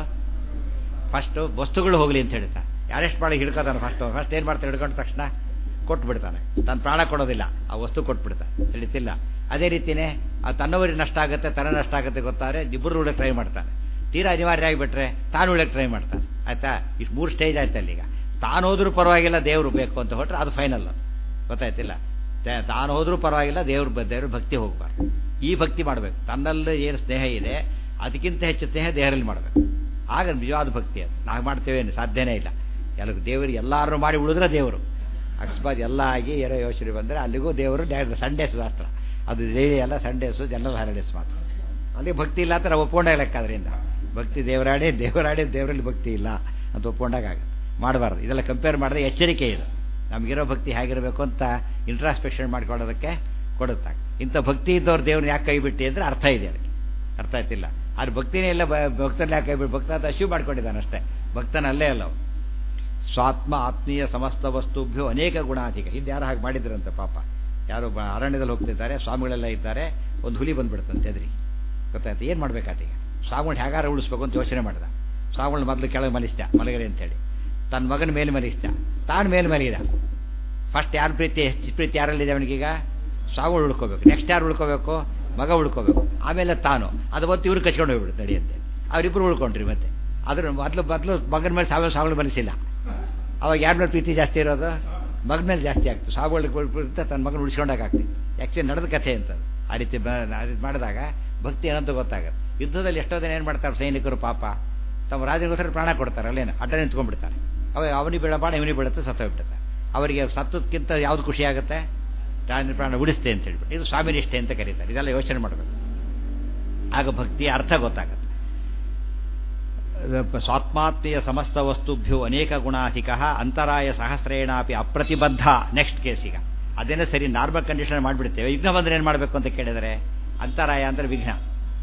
ಫಸ್ಟು ವಸ್ತುಗಳು ಹೋಗಲಿ ಅಂತ ಹೇಳ್ತಾ ಯಾರೆಷ್ಟು ಮಾಡಿ ಹಿಡ್ಕೋತಾನೆ ಫಸ್ಟು ಫಸ್ಟ್ ಏನು ಮಾಡ್ತಾನೆ ಹಿಡ್ಕೊಂಡ ತಕ್ಷಣ ಕೊಟ್ಬಿಡ್ತಾನೆ ತನ್ನ ಪ್ರಾಣ ಕೊಡೋದಿಲ್ಲ ಆ ವಸ್ತು ಕೊಟ್ಬಿಡ್ತಾನೆ ತಿಳಿತಿಲ್ಲ ಅದೇ ರೀತಿಯೇ ಆ ತನ್ನವರಿಗೆ ನಷ್ಟ ಆಗುತ್ತೆ ತನ್ನ ನಷ್ಟ ಆಗುತ್ತೆ ಗೊತ್ತಾರೆ ಇಬ್ಬರು ಉಳಕ್ಕೆ ಟ್ರೈ ಮಾಡ್ತಾನೆ ತೀರಾ ಅನಿವಾರ್ಯ ಆಗಿಬಿಟ್ರೆ ತಾನು ಉಳಕ್ಕೆ ಟ್ರೈ ಮಾಡ್ತಾನೆ ಆಯ್ತಾ ಇಷ್ಟು ಮೂರು ಸ್ಟೇಜ್ ಆಯ್ತಲ್ಲ ಈಗ ತಾನು ಹೋದ್ರೂ ಪರವಾಗಿಲ್ಲ ದೇವರು ಬೇಕು ಅಂತ ಹೊರಟ್ರೆ ಅದು ಫೈನಲ್ ಗೊತ್ತಾಯ್ತಿಲ್ಲ ತಾನು ಹೋದ್ರೂ ಪರವಾಗಿಲ್ಲ ದೇವ್ರು ದೇವ್ರ ಭಕ್ತಿ ಹೋಗ್ಬಾರ್ದು ಈ ಭಕ್ತಿ ಮಾಡಬೇಕು ತನ್ನಲ್ಲಿ ಏನು ಸ್ನೇಹ ಇದೆ ಅದಕ್ಕಿಂತ ಹೆಚ್ಚು ಸ್ನೇಹ ದೇಹರಲ್ಲಿ ಮಾಡಬೇಕು ಆಗ ನಿಜವಾದ ಭಕ್ತಿ ಅದು ನಾವು ಮಾಡ್ತೇವೆ ಸಾಧ್ಯನೇ ಇಲ್ಲ ಎಲ್ಲ ದೇವರು ಎಲ್ಲರೂ ಮಾಡಿ ಉಳಿದ್ರೆ ದೇವರು ಅಕಸ್ಮಾತ್ ಎಲ್ಲ ಆಗಿ ಏನೋ ಯೋಚನೆ ಬಂದರೆ ಅಲ್ಲಿಗೂ ದೇವರು ಸಂಡೇಸ್ ಮಾತ್ರ ಅದು ಡೈಲಿ ಎಲ್ಲ ಸಂಡೇಸು ಜನರಲ್ ಹಾಲಿಡೇಸ್ ಮಾತ್ರ ಅಲ್ಲಿ ಭಕ್ತಿ ಇಲ್ಲ ಅಂತ ನಾವು ಒಪ್ಕೊಂಡಾಗ ಲೆಕ್ಕ ಅದರಿಂದ ಭಕ್ತಿ ದೇವರಾಡಿ ದೇವರಾಡಿ ದೇವರಲ್ಲಿ ಭಕ್ತಿ ಇಲ್ಲ ಅಂತ ಒಪ್ಕೊಂಡಾಗ ಆಗುತ್ತೆ ಮಾಡಬಾರ್ದು ಇದೆಲ್ಲ ಕಂಪೇರ್ ಮಾಡಿದ್ರೆ ಎಚ್ಚರಿಕೆ ಇದು ನಮಗಿರೋ ಭಕ್ತಿ ಹೇಗಿರಬೇಕು ಅಂತ ಇಂಟ್ರಾಸ್ಪೆಕ್ಷನ್ ಮಾಡ್ಕೊಳ್ಳೋದಕ್ಕೆ ಕೊಡುತ್ತಾಗ ಇಂಥ ಭಕ್ತಿ ಇದ್ದವ್ರು ದೇವ್ರನ್ನ ಯಾಕೆ ಕೈ ಬಿಟ್ಟು ಅಂದರೆ ಅರ್ಥ ಇದೆ ಅದಕ್ಕೆ ಅರ್ಥ ಆಯ್ತಿಲ್ಲ ಆದ್ರೆ ಭಕ್ತಿನೇ ಇಲ್ಲ ಭಕ್ತನ ಯಾಕೆ ಕೈ ಬಿಟ್ಟು ಭಕ್ತ ಅಂತ ಅಶಿವ್ ಮಾಡ್ಕೊಂಡಿದ್ದಾನೆ ಅಷ್ಟೇ ಭಕ್ತನಲ್ಲೇ ಅಲ್ಲ ಸ್ವಾತ್ಮ ಆತ್ಮೀಯ ಸಮಸ್ತ ವಸ್ತುಭ್ಯೋ ಅನೇಕ ಗುಣಾಧಿಕ ಹಿಂದೆ ಯಾರು ಹಾಗೆ ಮಾಡಿದ್ರಂತ ಪಾಪ ಯಾರು ಅರಣ್ಯದಲ್ಲಿ ಹೋಗ್ತಿದ್ದಾರೆ ಸ್ವಾಮಿಗಳೆಲ್ಲ ಇದ್ದಾರೆ ಒಂದು ಹುಲಿ ಬಂದ್ಬಿಡುತ್ತಂತೆ ಎದ್ರಿ ಗೊತ್ತಾಯ್ತು ಏನು ಮಾಡ್ಬೇಕಾತ ಈಗ ಸ್ವಾಮಿಗಳು ಹೇಗಾರ ಉಳಿಸ್ಬೇಕು ಅಂತ ಯೋಚನೆ ಮಾಡ್ದ ಸ್ವಾಮಿಗಳು ಮೊದಲು ಕೆಳಗೆ ಮಲಿಸ್ತ ಮಲಗರಿ ಅಂತೇಳಿ ತನ್ನ ಮಗನ ಮೇಲೆ ಮಲಿಸ್ತ ತಾನು ಮೇಲೆ ಮಲಗಿದ ಫಸ್ಟ್ ಯಾರ ಪ್ರೀತಿ ಹೆಚ್ಚು ಪ್ರೀತಿ ಯಾರಲ್ಲಿದೆ ಅವನಿಗೀಗ ಸ್ವಾಮಿಗಳು ಉಳ್ಕೋಬೇಕು ನೆಕ್ಸ್ಟ್ ಯಾರು ಉಳ್ಕೋಬೇಕು ಮಗ ಉಳ್ಕೋಬೇಕು ಆಮೇಲೆ ತಾನು ಅದು ಹೊತ್ತು ಇವ್ರು ಕಚ್ಕೊಂಡು ಹೋಗ್ಬಿಡುತ್ತೆ ನಡಿಯಂತೆ ಅವರಿಬ್ಬರು ಉಳ್ಕೊಂಡ್ರಿ ಮತ್ತೆ ಅದ್ರ ಮೊದಲು ಮೊದಲು ಮಗನ ಮೇಲೆ ಸಾವಿರ ಸಾವಿರ ಮನಸ್ಸಿಲ್ಲ ಅವಾಗ ಯಾರ ಮೇಲೆ ಪ್ರೀತಿ ಜಾಸ್ತಿ ಇರೋದು ಮಗನ ಮೇಲೆ ಜಾಸ್ತಿ ಆಗ್ತದೆ ಸಾವುಗಳಿಗೆ ತನ್ನ ಮಗನ ಉಳಿಸ್ಕೊಂಡಾಗ ಆಗ್ತದೆ ಆ್ಯಕ್ಚುಲಿ ನಡೆದ ಕಥೆ ಅಂತ ಆ ರೀತಿ ಮಾಡಿದಾಗ ಭಕ್ತಿ ಏನಂತ ಗೊತ್ತಾಗುತ್ತೆ ಯುದ್ಧದಲ್ಲಿ ಎಷ್ಟೋ ದಿನ ಏನು ಮಾಡ್ತಾರೆ ಸೈನಿಕರು ಪಾಪ ತಮ್ಮ ರಾಜನಿಗೋಸ್ಕರ ಪ್ರಾಣ ಕೊಡ್ತಾರೆ ಅಲ್ಲೇನು ಅಡ್ಡ ನಿಂತ್ಕೊಂಡ್ಬಿಡ್ತಾರೆ ಅವಾಗ ಅವನಿಗೆ ಬೀಳ ಬಾಣ ಇವನಿಗೆ ಬೀಳುತ್ತೆ ಸತ್ತೋಗ್ಬಿಡುತ್ತೆ ಅವರಿಗೆ ಸತ್ತದಕ್ಕಿಂತ ಯಾವ್ದು ಖುಷಿ ಆಗುತ್ತೆ ರಾಜನ ಪ್ರಾಣ ಉಳಿಸ್ತೆ ಅಂತ ಹೇಳ್ಬಿಟ್ಟು ಇದು ಸ್ವಾಮಿ ನಿಷ್ಠೆ ಅಂತ ಕರೀತಾರೆ ಇದೆಲ್ಲ ಯೋಚನೆ ಮಾಡಬೇಕು ಆಗ ಭಕ್ತಿಯ ಅರ್ಥ ಗೊತ್ತಾಗುತ್ತೆ ಸ್ವಾತ್ಮಾತ್ಮೀಯ ಸಮಸ್ತ ವಸ್ತುಭ್ಯೋ ಅನೇಕ ಗುಣಾಧಿಕ ಅಂತರಾಯ ಸಹಸ್ರೇಣಾಪಿ ಅಪ್ರತಿಬದ್ಧ ನೆಕ್ಸ್ಟ್ ಕೇಸ್ ಈಗ ಅದೇನೇ ಸರಿ ನಾರ್ಮಲ್ ಕಂಡೀಷನ್ ಮಾಡಿಬಿಡ್ತೇವೆ ವಿಘ್ನ ಬಂದ್ರೆ ಏನು ಮಾಡಬೇಕು ಅಂತ ಕೇಳಿದರೆ ಅಂತರಾಯ ಅಂದರೆ ವಿಘ್ನ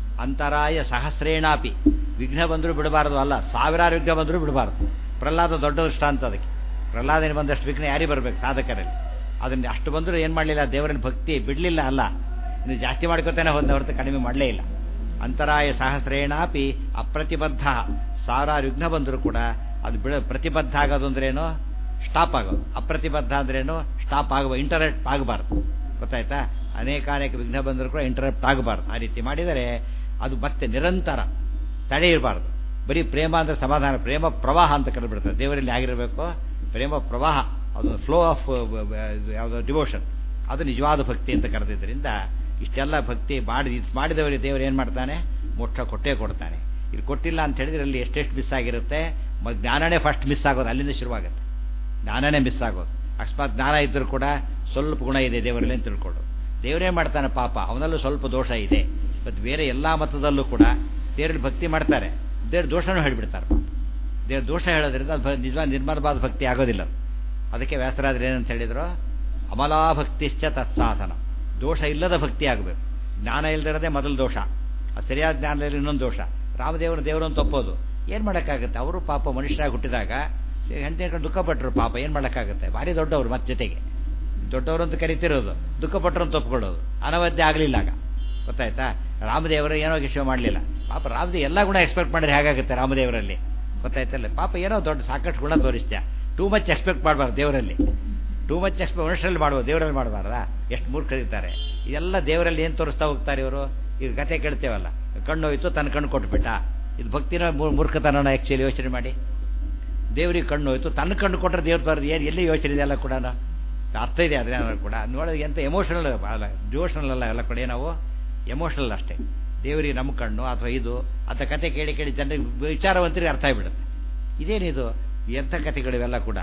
ಅಂತರಾಯ ಸಹಸ್ರೇಣಾಪಿ ವಿಘ್ನ ಬಂದರೂ ಬಿಡಬಾರದು ಅಲ್ಲ ಸಾವಿರಾರು ವಿಘ್ನ ಬಂದರೂ ಬಿಡಬಾರ್ದು ಪ್ರಹ್ಲಾದ ದೊಡ್ಡ ದೃಷ್ಟಾಂತ ಅದಕ್ಕೆ ಪ್ರಹ್ಲಾದನ ಬಂದಷ್ಟು ವಿಘ್ನ ಯಾರಿಗೆ ಬರಬೇಕು ಸಾಧಕರಲ್ಲಿ ಅದನ್ನು ಅಷ್ಟು ಬಂದರೂ ಏನು ಮಾಡಲಿಲ್ಲ ದೇವರನ್ನ ಭಕ್ತಿ ಬಿಡಲಿಲ್ಲ ಅಲ್ಲ ಇನ್ನು ಜಾಸ್ತಿ ಮಾಡ್ಕೋತಾನೆ ಹೋದ ಹೊರತು ಕಡಿಮೆ ಮಾಡಲೇ ಇಲ್ಲ ಅಂತರಾಯ ಸಹಸ್ರೇಣಾಪಿ ಅಪ್ರತಿಬದ್ಧ ಸಾವಿರಾರು ವಿಘ್ನ ಬಂದರೂ ಕೂಡ ಅದು ಬಿಡ ಪ್ರತಿಬದ್ಧ ಆಗೋದು ಅಂದ್ರೇನು ಸ್ಟಾಪ್ ಆಗೋದು ಅಪ್ರತಿಬದ್ಧ ಅಂದ್ರೇನು ಸ್ಟಾಪ್ ಆಗುವ ಇಂಟರಪ್ಟ್ ಆಗಬಾರ್ದು ಗೊತ್ತಾಯ್ತಾ ಅನೇಕಾನೇಕ ವಿಘ್ನ ಬಂದರೂ ಕೂಡ ಇಂಟರಪ್ಟ್ ಆಗಬಾರ್ದು ಆ ರೀತಿ ಮಾಡಿದರೆ ಅದು ಮತ್ತೆ ನಿರಂತರ ತಡೆ ಇರಬಾರ್ದು ಬರೀ ಪ್ರೇಮ ಅಂದರೆ ಸಮಾಧಾನ ಪ್ರೇಮ ಪ್ರವಾಹ ಅಂತ ಕರೆಬಿಡ್ತಾರೆ ದೇವರಲ್ಲಿ ಆಗಿರಬೇಕು ಪ್ರೇಮ ಪ್ರವಾಹ ಅದು ಫ್ಲೋ ಆಫ್ ಯಾವುದೋ ಡಿವೋಷನ್ ಅದು ನಿಜವಾದ ಭಕ್ತಿ ಅಂತ ಕರೆದಿದ್ದರಿಂದ ಇಷ್ಟೆಲ್ಲ ಭಕ್ತಿ ಮಾಡಿ ಮಾಡಿದವರಿಗೆ ದೇವರು ಏನು ಮಾಡ್ತಾನೆ ಮೋಕ್ಷ ಕೊಟ್ಟೇ ಕೊಡ್ತಾನೆ ಇಲ್ಲಿ ಕೊಟ್ಟಿಲ್ಲ ಅಂತ ಹೇಳಿದ್ರೆ ಅಲ್ಲಿ ಎಷ್ಟೆಷ್ಟು ಮಿಸ್ ಆಗಿರುತ್ತೆ ಜ್ಞಾನನೇ ಫಸ್ಟ್ ಮಿಸ್ ಆಗೋದು ಅಲ್ಲಿಂದ ಶುರುವಾಗುತ್ತೆ ಜ್ಞಾನನೇ ಮಿಸ್ ಆಗೋದು ಅಕಸ್ಮಾತ್ ಜ್ಞಾನ ಇದ್ದರೂ ಕೂಡ ಸ್ವಲ್ಪ ಗುಣ ಇದೆ ದೇವರಲ್ಲಿ ಅಂತ ತಿಳ್ಕೊಳ್ಳೋದು ದೇವರೇ ಮಾಡ್ತಾನೆ ಪಾಪ ಅವನಲ್ಲೂ ಸ್ವಲ್ಪ ದೋಷ ಇದೆ ಮತ್ತು ಬೇರೆ ಎಲ್ಲ ಮತದಲ್ಲೂ ಕೂಡ ದೇವರಲ್ಲಿ ಭಕ್ತಿ ಮಾಡ್ತಾರೆ ದೇವ್ರ ದೋಷನೂ ಹೇಳಿಬಿಡ್ತಾರೆ ಪಾಪ ದೇವ್ರ ದೋಷ ಹೇಳೋದ್ರಿಂದ ಅದು ನಿಜವಾದ ನಿರ್ಮಲವಾದ ಭಕ್ತಿ ಆಗೋದಿಲ್ಲ ಅದಕ್ಕೆ ವ್ಯಾಸರಾದ್ರೆ ಏನಂತ ಹೇಳಿದ್ರು ಅಮಲಾಭಕ್ತಿಶ್ಚ ತತ್ಸಾಧನ ದೋಷ ಇಲ್ಲದ ಭಕ್ತಿ ಆಗಬೇಕು ಜ್ಞಾನ ಇಲ್ಲದಿರೋದೇ ಮೊದಲು ದೋಷ ಆ ಸರಿಯಾದ ಜ್ಞಾನದಲ್ಲಿ ಇನ್ನೊಂದು ದೋಷ ರಾಮದೇವರು ದೇವರನ್ನು ತಪ್ಪೋದು ಏನು ಮಾಡೋಕ್ಕಾಗುತ್ತೆ ಅವರು ಪಾಪ ಮನುಷ್ಯರಾಗಿ ಹುಟ್ಟಿದಾಗ ಹೆಂಡತಿ ದುಃಖ ಪಟ್ಟರು ಪಾಪ ಏನು ಮಾಡೋಕ್ಕಾಗುತ್ತೆ ಭಾರಿ ದೊಡ್ಡವರು ಮತ್ತೆ ಜೊತೆಗೆ ದೊಡ್ಡವರು ಅಂತ ಕರಿತಿರೋದು ದುಃಖ ಪಟ್ಟರು ಅಂತ ಒಪ್ಕೊಳ್ಳೋದು ಅನವದ್ಯ ಆಗಲಿಲ್ಲ ಆಗ ಗೊತ್ತಾಯ್ತಾ ರಾಮದೇವರು ಏನೋ ವಿಷಯ ಮಾಡಲಿಲ್ಲ ಪಾಪ ರಾಮದೇವ್ ಎಲ್ಲ ಗುಣ ಎಕ್ಸ್ಪೆಕ್ಟ್ ಮಾಡಿದ್ರೆ ಹೇಗಾಗುತ್ತೆ ರಾಮದೇವರಲ್ಲಿ ಗೊತ್ತಾಯ್ತಲ್ಲ ಪಾಪ ಏನೋ ದೊಡ್ಡ ಸಾಕಷ್ಟು ಗುಣ ತೋರಿಸ್ತ್ಯಾ ಟೂ ಮಚ್ ಎಕ್ಸ್ಪೆಕ್ಟ್ ಮಾಡಬಾರ್ದು ದೇವರಲ್ಲಿ ಟೂ ಮಚ್ ಎಕ್ಸ್ಪೆಕ್ಟ್ ಮನುಷ್ಯರಲ್ಲಿ ಮಾಡ್ಬೋದು ದೇವರಲ್ಲಿ ಮಾಡಬಾರ್ದಾ ಎಷ್ಟು ಮೂರ್ಖರಿದ್ದಾರೆ ಇದೆಲ್ಲ ದೇವರಲ್ಲಿ ಏನು ತೋರಿಸ್ತಾ ಹೋಗ್ತಾರೆ ಇವರು ಈಗ ಕತೆ ಕೇಳ್ತೇವಲ್ಲ ಕಣ್ಣು ಹೋಯ್ತು ತನ್ನ ಕಣ್ಣು ಕೊಟ್ಬಿಟ್ಟ ಇದು ಭಕ್ತಿನ ಮೂರ್ಖತನ ಆ್ಯಕ್ಚುಲಿ ಯೋಚನೆ ಮಾಡಿ ದೇವ್ರಿಗೆ ಕಣ್ಣು ಹೋಯ್ತು ತನ್ನ ಕಣ್ಣು ಕೊಟ್ಟರೆ ದೇವ್ರ ಬರೋದು ಏನು ಎಲ್ಲಿ ಯೋಚನೆ ಇದೆ ಎಲ್ಲ ಕೂಡ ಅರ್ಥ ಇದೆ ಅದೇ ಕೂಡ ನೋಡೋದು ಎಂತ ಎಮೋಷನಲ್ ಅಲ್ಲ ಡಿವೋಷನಲ್ ಅಲ್ಲ ಎಲ್ಲ ಕಡೆ ನಾವು ಎಮೋಷನಲ್ ಅಷ್ಟೇ ದೇವರಿಗೆ ನಮ್ಮ ಕಣ್ಣು ಅಥವಾ ಇದು ಅಂತ ಕತೆ ಕೇಳಿ ಕೇಳಿ ಜನರಿಗೆ ವಿಚಾರವಂತರಿಗೆ ಅರ್ಥ ಆಗಿಬಿಡುತ್ತೆ ಇದೇನಿದು ಎಂಥ ಕಥೆಗಳಿವೆಲ್ಲ ಕೂಡ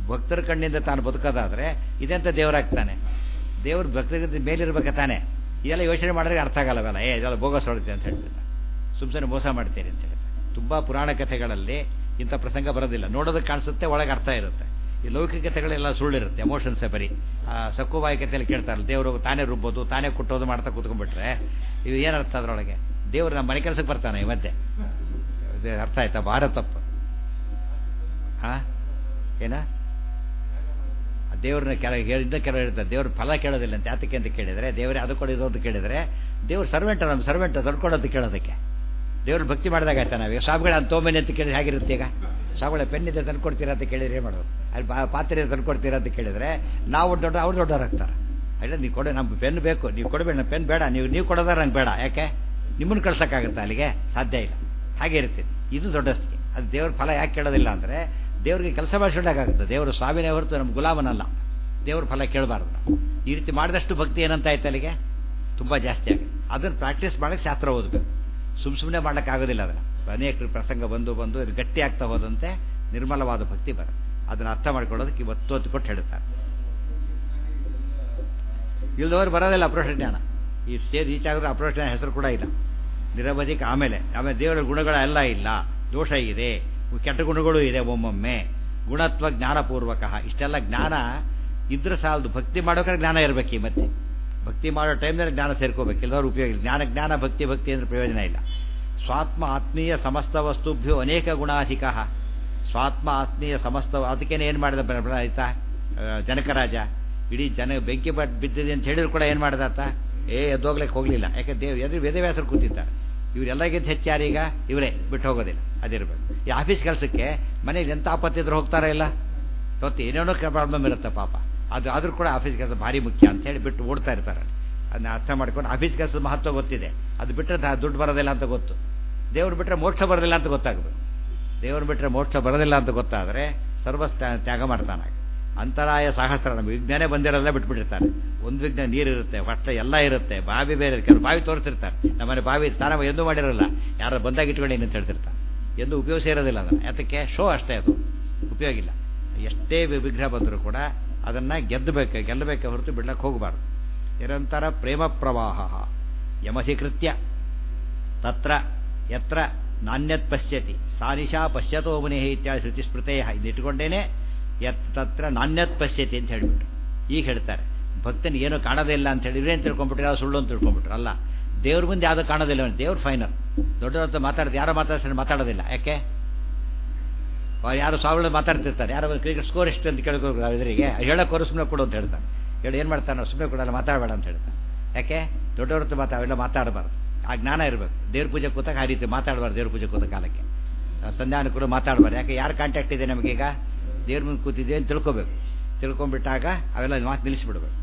ಭಕ್ತರ ಕಣ್ಣಿಂದ ತಾನು ಬದುಕೋದಾದ್ರೆ ಇದೆಂತ ದೇವರಾಗ್ತಾನೆ ದೇವ್ರ ಭಕ್ತರಿಗಿಂತ ಮೇಲಿರ್ಬೇಕ ತಾನೆ ಇದೆಲ್ಲ ಯೋಚನೆ ಮಾಡಿದ್ರೆ ಅರ್ಥ ಆಗಲ್ಲವಲ್ಲ ಏ ಇದೆಲ್ಲ ಬೋಗಸ್ ಹೊಡುತ್ತೆ ಅಂತ ಹೇಳ್ಬಿಡ್ತಾರೆ ಸುಮ್ಮನೆ ಮೋಸ ಮಾಡ್ತೀರಿ ಅಂತ ಹೇಳ್ತಾರೆ ತುಂಬ ಪುರಾಣ ಕಥೆಗಳಲ್ಲಿ ಇಂಥ ಪ್ರಸಂಗ ಬರೋದಿಲ್ಲ ನೋಡೋದಕ್ಕೆ ಕಾಣಿಸುತ್ತೆ ಒಳಗೆ ಅರ್ಥ ಇರುತ್ತೆ ಈ ಲೌಕಿಕತೆಗಳೆಲ್ಲ ಸುಳ್ಳಿರುತ್ತೆ ಎಮೋಷನ್ಸೇ ಬರೀ ಆ ಸಕ್ಕುಬಾಯಿ ಕಥೆಯಲ್ಲಿ ಕೇಳ್ತಾರಲ್ಲ ದೇವರು ತಾನೇ ರುಬ್ಬೋದು ತಾನೇ ಕುಟ್ಟೋದು ಮಾಡ್ತಾ ಕೂತ್ಕೊಂಡ್ಬಿಟ್ರೆ ಇವು ಏನರ್ಥ ಅದರೊಳಗೆ ದೇವರು ನಮ್ಮ ಮನೆ ಕೆಲಸಕ್ಕೆ ಬರ್ತಾನೆ ಈ ಮಧ್ಯೆ ಇದು ಅರ್ಥ ಆಯ್ತಾ ಭಾರ ತಪ್ಪು ಹಾ ಏನ ದೇವ್ರನ್ನ ಕೆಲ ಹೇಳಿದ್ದ ಕೆಲವು ಹೇಳ್ತಾರೆ ದೇವ್ರ ಫಲ ಕೇಳೋದಿಲ್ಲ ಅಂತ ಯಾತಕ್ಕೆ ಅಂತ ಕೇಳಿದರೆ ದೇವರೇ ಅದು ಕೊಡೋದು ಅಂತ ಕೇಳಿದರೆ ದೇವ್ರ ಸರ್ವೆಂಟ್ ನಮ್ಮ ಸರ್ವೆಂಟ್ ದೊಡ್ಕೊಡೋದು ಕೇಳೋದಕ್ಕೆ ದೇವ್ರ ಭಕ್ತಿ ಮಾಡಿದಾಗ ಆಯ್ತಾ ನಾವು ಸ್ವಾಮಿಗಳ ಅಂತ ತೊಗೊಂಬನ್ನಿ ಅಂತ ಕೇಳಿದ್ರೆ ಹೇಗಿರುತ್ತೆ ಈಗ ಸ್ವಾಮಿಗಳ ಪೆನ್ ಇದೆ ತಂದ್ಕೊಡ್ತೀರಾ ಅಂತ ಕೇಳಿದ್ರೆ ಏನು ಮಾಡೋದು ಅಲ್ಲಿ ಬಾ ಪಾತ್ರೆ ತಂದ್ಕೊಡ್ತೀರಾ ಅಂತ ಕೇಳಿದ್ರೆ ನಾವು ದೊಡ್ಡ ಅವ್ರು ದೊಡ್ಡವರಾಗ್ತಾರೆ ಅಲ್ಲ ನೀವು ಕೊಡಿ ನಮ್ಗೆ ಪೆನ್ ಬೇಕು ನೀವು ಕೊಡಬೇಡ ಪೆನ್ ಬೇಡ ನೀವು ನೀವು ಕೊಡೋದಾರ ನಂಗೆ ಬೇಡ ಯಾಕೆ ನಿಮ್ಮನ್ನು ಕಳ್ಸೋಕ್ಕಾಗುತ್ತಾ ಅಲ್ಲಿಗೆ ಸಾಧ್ಯ ಇಲ್ಲ ಹಾಗೆ ಇರ್ತೀನಿ ಇದು ದೊಡ್ಡಸ್ತಿಗೆ ಅದು ದೇವ್ರ ಫಲ ಯಾಕೆ ಕೇಳೋದಿಲ್ಲ ಅಂದರೆ ದೇವ್ರಿಗೆ ಕೆಲಸ ಮಾಡಿಸೋದಾಗುತ್ತೆ ದೇವರು ಸ್ವಾಮಿನೇ ಹೊರತು ನಮ್ಮ ಗುಲಾಮನಲ್ಲ ದೇವ್ರ ಫಲ ಕೇಳಬಾರ್ದು ನಾವು ಈ ರೀತಿ ಮಾಡಿದಷ್ಟು ಭಕ್ತಿ ಏನಂತ ಆಯ್ತು ಅಲ್ಲಿಗೆ ತುಂಬ ಜಾಸ್ತಿ ಆಗುತ್ತೆ ಅದನ್ನು ಪ್ರಾಕ್ಟೀಸ್ ಮಾಡೋಕ್ಕೆ ಶಾಸ್ತ್ರ ಓದಬೇಕು ಸುಮ್ಮ ಸುಮ್ಮನೆ ಮಾಡೋಕ್ಕಾಗೋದಿಲ್ಲ ಅದನ್ನು ಅನೇಕ ಪ್ರಸಂಗ ಬಂದು ಬಂದು ಇದು ಗಟ್ಟಿ ಆಗ್ತಾ ಹೋದಂತೆ ನಿರ್ಮಲವಾದ ಭಕ್ತಿ ಬರುತ್ತೆ ಅದನ್ನು ಅರ್ಥ ಮಾಡ್ಕೊಳ್ಳೋದಕ್ಕೆ ಇವತ್ತು ಹೊತ್ತು ಕೊಟ್ಟು ಹೇಳ್ತಾರೆ ಇಲ್ದವರು ಬರೋದಿಲ್ಲ ಅಪ್ರೋಷ ಜ್ಞಾನ ಈ ಸ್ಟೇಜ್ ರೀಚ್ ಆಗಿದ್ರೆ ಅಪ್ರೋಷ ಜ್ಞಾನ ಹೆಸರು ಕೂಡ ಇಲ್ಲ ನಿರವಧಿಕ ಆಮೇಲೆ ಆಮೇಲೆ ದೇವರ ಗುಣಗಳೆಲ್ಲ ಇಲ್ಲ ದೋಷ ಇದೆ ಕೆಟ್ಟ ಗುಣಗಳು ಇದೆ ಒಮ್ಮೊಮ್ಮೆ ಗುಣತ್ವ ಜ್ಞಾನಪೂರ್ವಕ ಇಷ್ಟೆಲ್ಲ ಜ್ಞಾನ ಇದ್ರೆ ಸಾಲದು ಭಕ್ತಿ ಮಾಡೋಕೆ ಜ್ಞಾನ ಇರಬೇಕು ಈ ಮತ್ತೆ ಭಕ್ತಿ ಮಾಡೋ ಟೈಮ್ನಲ್ಲಿ ಜ್ಞಾನ ಸೇರ್ಕೋಬೇಕು ಇಲ್ಲದವ್ರು ಉಪಯೋಗ ಇಲ್ಲ ಜ್ಞಾನ ಜ್ಞಾನ ಭಕ್ತಿ ಭಕ್ತಿ ಅಂದ್ರೆ ಪ್ರಯೋಜನ ಇಲ್ಲ ಸ್ವಾತ್ಮ ಆತ್ಮೀಯ ಸಮಸ್ತ ವಸ್ತುಭ್ಯೋ ಅನೇಕ ಗುಣಾಧಿಕ ಸ್ವಾತ್ಮ ಆತ್ಮೀಯ ಸಮಸ್ತ ಅದಕ್ಕೇನೆ ಏನು ಮಾಡಿದ ಬರ ಆಯ್ತಾ ಜನಕರಾಜ ಇಡೀ ಜನ ಬೆಂಕಿ ಬಟ್ ಬಿದ್ದಿದೆ ಅಂತ ಹೇಳಿದ್ರು ಕೂಡ ಏನು ಮಾಡಿದಾತ ಏ ಎದ್ದೋಗ್ಲಿಕ್ಕೆ ಹೋಗಲಿಲ್ಲ ಯಾಕೆ ದೇವ್ ಎದುರು ವೇದವ್ಯಾಸರು ಕೂತಿದ್ದಾರೆ ಇವರೆಲ್ಲಗಿಂತ ಹೆಚ್ಚಾರೀಗ ಇವರೇ ಬಿಟ್ಟು ಹೋಗೋದಿಲ್ಲ ಅದಿರಬೇಕು ಈ ಆಫೀಸ್ ಕೆಲಸಕ್ಕೆ ಮನೇಲಿ ಎಂಥ ಆಪತ್ತಿದ್ರು ಹೋಗ್ತಾರ ಇಲ್ಲ ಗೊತ್ತು ಏನೇನೋ ಪ್ರಾಬ್ಲಮ್ ಇರುತ್ತೆ ಪಾಪ ಅದು ಆದರೂ ಕೂಡ ಆಫೀಸ್ ಕೆಲಸ ಭಾರಿ ಮುಖ್ಯ ಅಂತ ಹೇಳಿ ಬಿಟ್ಟು ಓಡ್ತಾ ಇರ್ತಾರೆ ಅದನ್ನ ಅರ್ಥ ಮಾಡ್ಕೊಂಡು ಆಫೀಸ್ ಕೆಲಸದ ಮಹತ್ವ ಗೊತ್ತಿದೆ ಅದು ಬಿಟ್ಟರೆ ದುಡ್ಡು ಬರೋದಿಲ್ಲ ಅಂತ ಗೊತ್ತು ದೇವ್ರು ಬಿಟ್ಟರೆ ಮೋಕ್ಷ ಬರೋದಿಲ್ಲ ಅಂತ ಗೊತ್ತಾಗಬೇಕು ದೇವ್ರು ಬಿಟ್ಟರೆ ಮೋಕ್ಷ ಬರೋದಿಲ್ಲ ಅಂತ ಗೊತ್ತಾದರೆ ಸರ್ವ ತ್ಯಾಗ ಮಾಡ್ತಾನೆ ಅಂತರಾಯ ಸಹಸ್ರ ನಮಗೆ ವಿಜ್ಞಾನೇ ಬಂದಿರೋಲ್ಲ ಬಿಟ್ಬಿಟ್ಟಿರ್ತಾರೆ ಒಂದು ವಿಜ್ಞಾನ ನೀರಿರುತ್ತೆ ಹೊಟ್ಟೆ ಎಲ್ಲ ಇರುತ್ತೆ ಬಾವಿ ಬೇರೆ ಕೆಲವು ಬಾವಿ ತೋರಿಸ್ತಿರ್ತಾರೆ ನಮ್ಮನೆ ಬಾವಿ ಸ್ನಾನ ಎಂದೂ ಮಾಡಿರಲ್ಲ ಯಾರು ಬಂದಾಗ ಇಟ್ಕೊಂಡು ಅಂತ ಹೇಳ್ತಿರ್ತಾರೆ ಎಂದು ಉಪಯೋಗ ಇರೋದಿಲ್ಲ ಅದನ್ನು ಯಾತಕ್ಕೆ ಶೋ ಅಷ್ಟೇ ಅದು ಉಪಯೋಗ ಇಲ್ಲ ಎಷ್ಟೇ ವಿಗ್ರಹ ಬಂದರೂ ಕೂಡ ಅದನ್ನು ಗೆದ್ದಬೇಕು ಗೆಲ್ಲಬೇಕೆ ಹೊರತು ಬಿಡ್ಲಕ್ಕೆ ಹೋಗಬಾರ್ದು ನಿರಂತರ ಪ್ರೇಮ ಪ್ರವಾಹ ಯಮಧಿಕೃತ್ಯ ತತ್ರ ಯತ್ರ ನಾಣ್ಯತ್ ಪಶ್ಯತಿ ಸಾನಿಶಾ ಪಶ್ಯತೋ ಮುನಿ ಇತ್ಯಾದಿ ಶ್ರುತಿ ಸ್ಮೃತೆಯ ಇದಿಟ್ಕೊಂಡೇನೆ ಯತ್ ತತ್ರ ನಾಣ್ಯತ್ ಪಶ್ಯತಿ ಅಂತ ಹೇಳಿಬಿಟ್ರು ಈಗ ಹೇಳ್ತಾರೆ ಭಕ್ತನ ಏನೂ ಕಾಣೋದೇ ಇಲ್ಲ ಅಂತ ಹೇಳಿದ್ರೆ ಏನು ತಿಳ್ಕೊಂಡ್ಬಿಟ್ರೆ ಯಾವ ಸುಳ್ಳು ಅಂತ ತಿಳ್ಕೊಂಡ್ಬಿಟ್ರು ಅಲ್ಲ ದೇವ್ರ ಮುಂದೆ ಯಾವುದೋ ಕಾಣೋದಿಲ್ಲ ದೇವ್ರ ಫೈನಲ್ ದೊಡ್ಡವ್ರ ಹತ್ರ ಮಾತಾಡ್ದು ಯಾರೋ ಮಾತಾಡ್ತಾರೆ ಮಾತಾಡೋದಿಲ್ಲ ಯಾಕೆ ಯಾರು ಸಾವಿರ ಮಾತಾಡ್ತಿರ್ತಾರೆ ಯಾರೋ ಕ್ರಿಕೆಟ್ ಸ್ಕೋರ್ ಎಷ್ಟು ಅಂತ ಕೇಳ್ಕೋಬೇಕು ಎದುರಿಗೆ ಹೇಳೋಕ್ಕೋರು ಸುಮ್ಮನೆ ಕೊಡು ಅಂತ ಹೇಳ್ತಾನೆ ಹೇಳಿ ಏನು ಮಾಡ್ತಾನೆ ಸುಮ್ಮನೆ ಕೊಡಲ್ಲ ಮಾತಾಡಬೇಡ ಅಂತ ಹೇಳ್ತಾನೆ ಯಾಕೆ ದೊಡ್ಡವ್ರ ಹತ್ರ ಮಾತಾ ಅವೆಲ್ಲ ಮಾತಾಡಬಾರ್ದು ಆ ಜ್ಞಾನ ಇರಬೇಕು ದೇವ್ರ ಪೂಜೆ ಕೂತಾಗ ಆ ರೀತಿ ಮಾತಾಡಬಾರ್ದು ದೇವ್ರ ಪೂಜೆ ಕೂತ ಕಾಲಕ್ಕೆ ಸಂಧ್ಯಾನಕರು ಮಾತಾಡಬಾರ್ದು ಯಾಕೆ ಯಾರು ಕಾಂಟ್ಯಾಕ್ಟ್ ಇದೆ ನಮಗೀಗ ದೇವ್ರ ಮುಂದೆ ಕೂತಿದ್ದೆ ಅಂತ ತಿಳ್ಕೊಬೇಕು ತಿಳ್ಕೊಂಡ್ಬಿಟ್ಟಾಗ ಅವೆಲ್ಲ ಮಾತು ನಿಲ್ಲಿಸ್ಬಿಡ್ಬೇಕು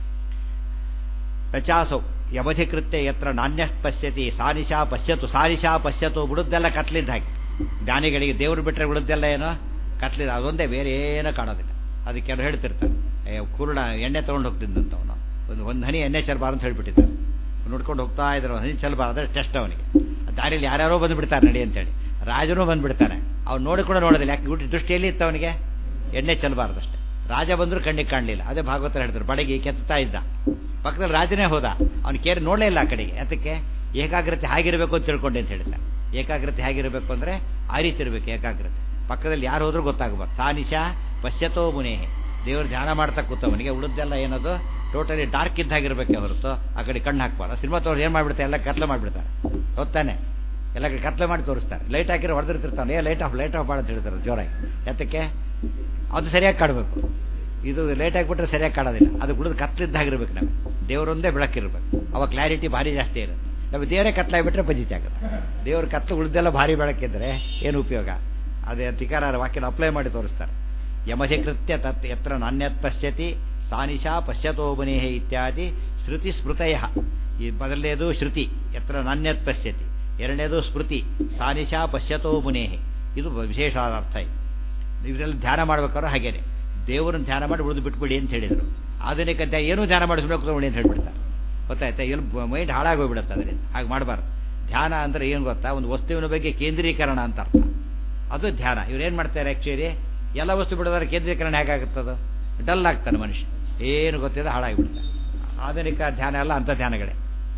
ಪಚಾಸೌ ಯವಧಿಕೃತ್ಯ ಯತ್ರ ನಾಣ್ಯ ಪಶ್ಯತಿ ಸಾನಿಶಾ ಪಶ್ಯತು ಸಾನಿಶಾ ಪಶ್ಯತು ಬಿಡುದ್ದೆಲ್ಲ ಕತ್ಲಿದ್ದ ಹಾಗೆ ಜ್ಞಾನಿಗಳಿಗೆ ದೇವರು ಬಿಟ್ಟರೆ ಬಿಡುದ್ದೆಲ್ಲ ಏನೋ ಕತ್ಲಿದ ಅದೊಂದೇ ಬೇರೆ ಏನೋ ಕಾಣೋದಿಲ್ಲ ಅದಕ್ಕೆ ಕೆಲವು ಹೇಳ್ತಿರ್ತಾರೆ ಕುರುಡ ಎಣ್ಣೆ ತೊಗೊಂಡು ಹೋಗ್ತಿದ್ದಂತ ಅವನು ಒಂದು ಒಂದು ಹನಿ ಎಣ್ಣೆ ಚೆಲ್ಬಾರ್ದು ಅಂತ ಹೇಳ್ಬಿಟ್ಟಿದ್ದಾರೆ ನೋಡ್ಕೊಂಡು ಹೋಗ್ತಾ ಇದ್ರು ಹನಿ ಚೆಲ್ಬಾರ್ದು ಅಂದರೆ ಟೆಸ್ಟ್ ಅವನಿಗೆ ದಾರಿಯಲ್ಲಿ ಯಾರ್ಯಾರೋ ಬಂದುಬಿಡ್ತಾರೆ ನಡಿ ಅಂತೇಳಿ ರಾಜನೂ ಬಂದುಬಿಡ್ತಾನೆ ಅವ್ನು ನೋಡಿ ಕೂಡ ನೋಡೋದಿಲ್ಲ ಯಾಕೆ ದೃಷ್ಟಿಯಲ್ಲಿ ಇತ್ತು ಅವನಿಗೆ ಎಣ್ಣೆ ಚೆಲ್ಲಬಾರ್ದಷ್ಟೇ ರಾಜ ಬಂದರೂ ಕಣ್ಣಿಗೆ ಕಾಣಲಿಲ್ಲ ಅದೇ ಭಾಗವತ ಹೇಳ್ತಾರೆ ಬಡಗಿ ಕೆತ್ತಾ ಇದ್ದ ಪಕ್ಕದಲ್ಲಿ ರಾಜನೇ ಹೋದ ಅವ್ನು ಕೇರಿ ನೋಡಲೇ ಇಲ್ಲ ಆ ಕಡೆಗೆ ಅದಕ್ಕೆ ಏಕಾಗ್ರತೆ ಹೇಗಿರಬೇಕು ಅಂತ ತಿಳ್ಕೊಂಡೆ ಅಂತ ಹೇಳ್ತಾರೆ ಏಕಾಗ್ರತೆ ಹೇಗಿರಬೇಕು ಅಂದರೆ ಆ ರೀತಿ ಇರಬೇಕು ಏಕಾಗ್ರತೆ ಪಕ್ಕದಲ್ಲಿ ಯಾರು ಹೋದ್ರೂ ಗೊತ್ತಾಗಬಾರ್ದು ಸಾನಿಶಾ ಪಶ್ಯತೋ ಮುನೇಹೆ ದೇವರು ಧ್ಯಾನ ಮಾಡ್ತಾ ಕೂತವನಿಗೆ ಉಳಿದೆಲ್ಲ ಏನದು ಟೋಟಲಿ ಡಾರ್ಕ್ ಇದ್ದಾಗಿರ್ಬೇಕೆ ಹೊರತು ಆ ಕಡೆ ಕಣ್ಣು ಹಾಕ್ಬಾರ್ದು ಸಿನಿಮಾ ತೋರಿಸಿ ಏನು ಮಾಡಿಬಿಡ್ತಾರೆ ಎಲ್ಲ ಕತ್ಲೆ ಮಾಡಿಬಿಡ್ತಾರೆ ಗೊತ್ತಾನೆ ಎಲ್ಲ ಕಡೆ ಕತ್ಲೆ ಮಾಡಿ ತೋರಿಸ್ತಾರೆ ಲೈಟ್ ಹಾಕಿರೋ ಹೊಡೆದಿರ್ತಿರ್ತಾನೆ ಏ ಲೈಟ್ ಆಫ್ ಲೈಟ್ ಆಫ್ ಮಾಡಿ ಅಂತ ಹೇಳ್ತಾರೆ ಜೋರಾಗಿ ಯಾತಕ್ಕೆ ಅದು ಸರಿಯಾಗಿ ಕಾಡಬೇಕು ಇದು ಲೇಟ್ ಆಗಿಬಿಟ್ರೆ ಸರಿಯಾಗಿ ಕಾಣೋದಿಲ್ಲ ಅದು ಗುಡಿದು ಕತ್ಲಿದ್ದಾಗಿರ್ಬೇಕು ನಮಗೆ ದೇವರೊಂದೇ ಬೆಳಕಿರ್ಬೇಕು ಅವಾಗ ಕ್ಲಾರಿಟಿ ಭಾರಿ ಜಾಸ್ತಿ ಇರುತ್ತೆ ನಮಗೆ ದೇವರೇ ಕತ್ಲಾಗಿಬಿಟ್ರೆ ಪಜಿತಿ ಆಗುತ್ತೆ ದೇವ್ರ ಕತ್ಲು ಉಳಿದೆಲ್ಲ ಭಾರಿ ಬೆಳಕಿದ್ರೆ ಏನು ಉಪಯೋಗ ಅದೇ ತಿಕಾರ ವಾಕ್ಯನ ಅಪ್ಲೈ ಮಾಡಿ ತೋರಿಸ್ತಾರೆ ಯಮಧಿಕೃತ್ಯ ತತ್ ಎತ್ರ ನಾಣ್ಯತ್ ಪಶ್ಯತಿ ಸಾನಿಶಾ ಪಶ್ಯತೋ ಮುನೇಹೆ ಇತ್ಯಾದಿ ಶ್ರುತಿ ಸ್ಮೃತಯ ಈ ಮೊದಲನೇದು ಶ್ರುತಿ ಎತ್ರ ನಾಣ್ಯತ್ ಪಶ್ಯತಿ ಎರಡನೇದು ಸ್ಮೃತಿ ಸಾನಿಶಾ ಪಶ್ಯತೋ ಮುನೇಹೆ ಇದು ವಿಶೇಷವಾದ ಅರ್ಥ ಇದೆ ಇವರೆಲ್ಲ ಧ್ಯಾನ ಮಾಡ್ಬೇಕಾದ್ರೆ ಹಾಗೇನೆ ದೇವರನ್ನು ಧ್ಯಾನ ಮಾಡಿ ಉಳಿದು ಬಿಟ್ಬಿಡಿ ಅಂತ ಹೇಳಿದರು ಆಧುನಿಕ ಏನೂ ಧ್ಯಾನ ಮಾಡಿಸ್ಬೇಕು ತಗೊಳ್ಳಿ ಅಂತ ಹೇಳ್ಬಿಡ್ತಾರೆ ಗೊತ್ತಾಯ್ತಾ ಎಲ್ಲಿ ಮೈಂಡ್ ಹಾಳಾಗೋಗ್ಬಿಡುತ್ತೆ ಅದರಿಂದ ಹಾಗೆ ಮಾಡಬಾರ್ದು ಧ್ಯಾನ ಅಂದರೆ ಏನು ಗೊತ್ತಾ ಒಂದು ವಸ್ತುವಿನ ಬಗ್ಗೆ ಕೇಂದ್ರೀಕರಣ ಅಂತ ಅರ್ಥ ಅದು ಧ್ಯಾನ ಇವ್ರೇನು ಮಾಡ್ತಾರೆ ಆ್ಯಕ್ಚುಲಿ ಎಲ್ಲ ವಸ್ತು ಬಿಡೋದ್ರೆ ಕೇಂದ್ರೀಕರಣ ಹೇಗಾಗುತ್ತದು ಡಲ್ ಆಗ್ತಾನೆ ಮನುಷ್ಯ ಏನು ಗೊತ್ತಿದೆ ಹಾಳಾಗಿಬಿಡ್ತಾನೆ ಆಧುನಿಕ ಧ್ಯಾನ ಎಲ್ಲ ಅಂಥ ಧ್ಯಾನಗಳೇ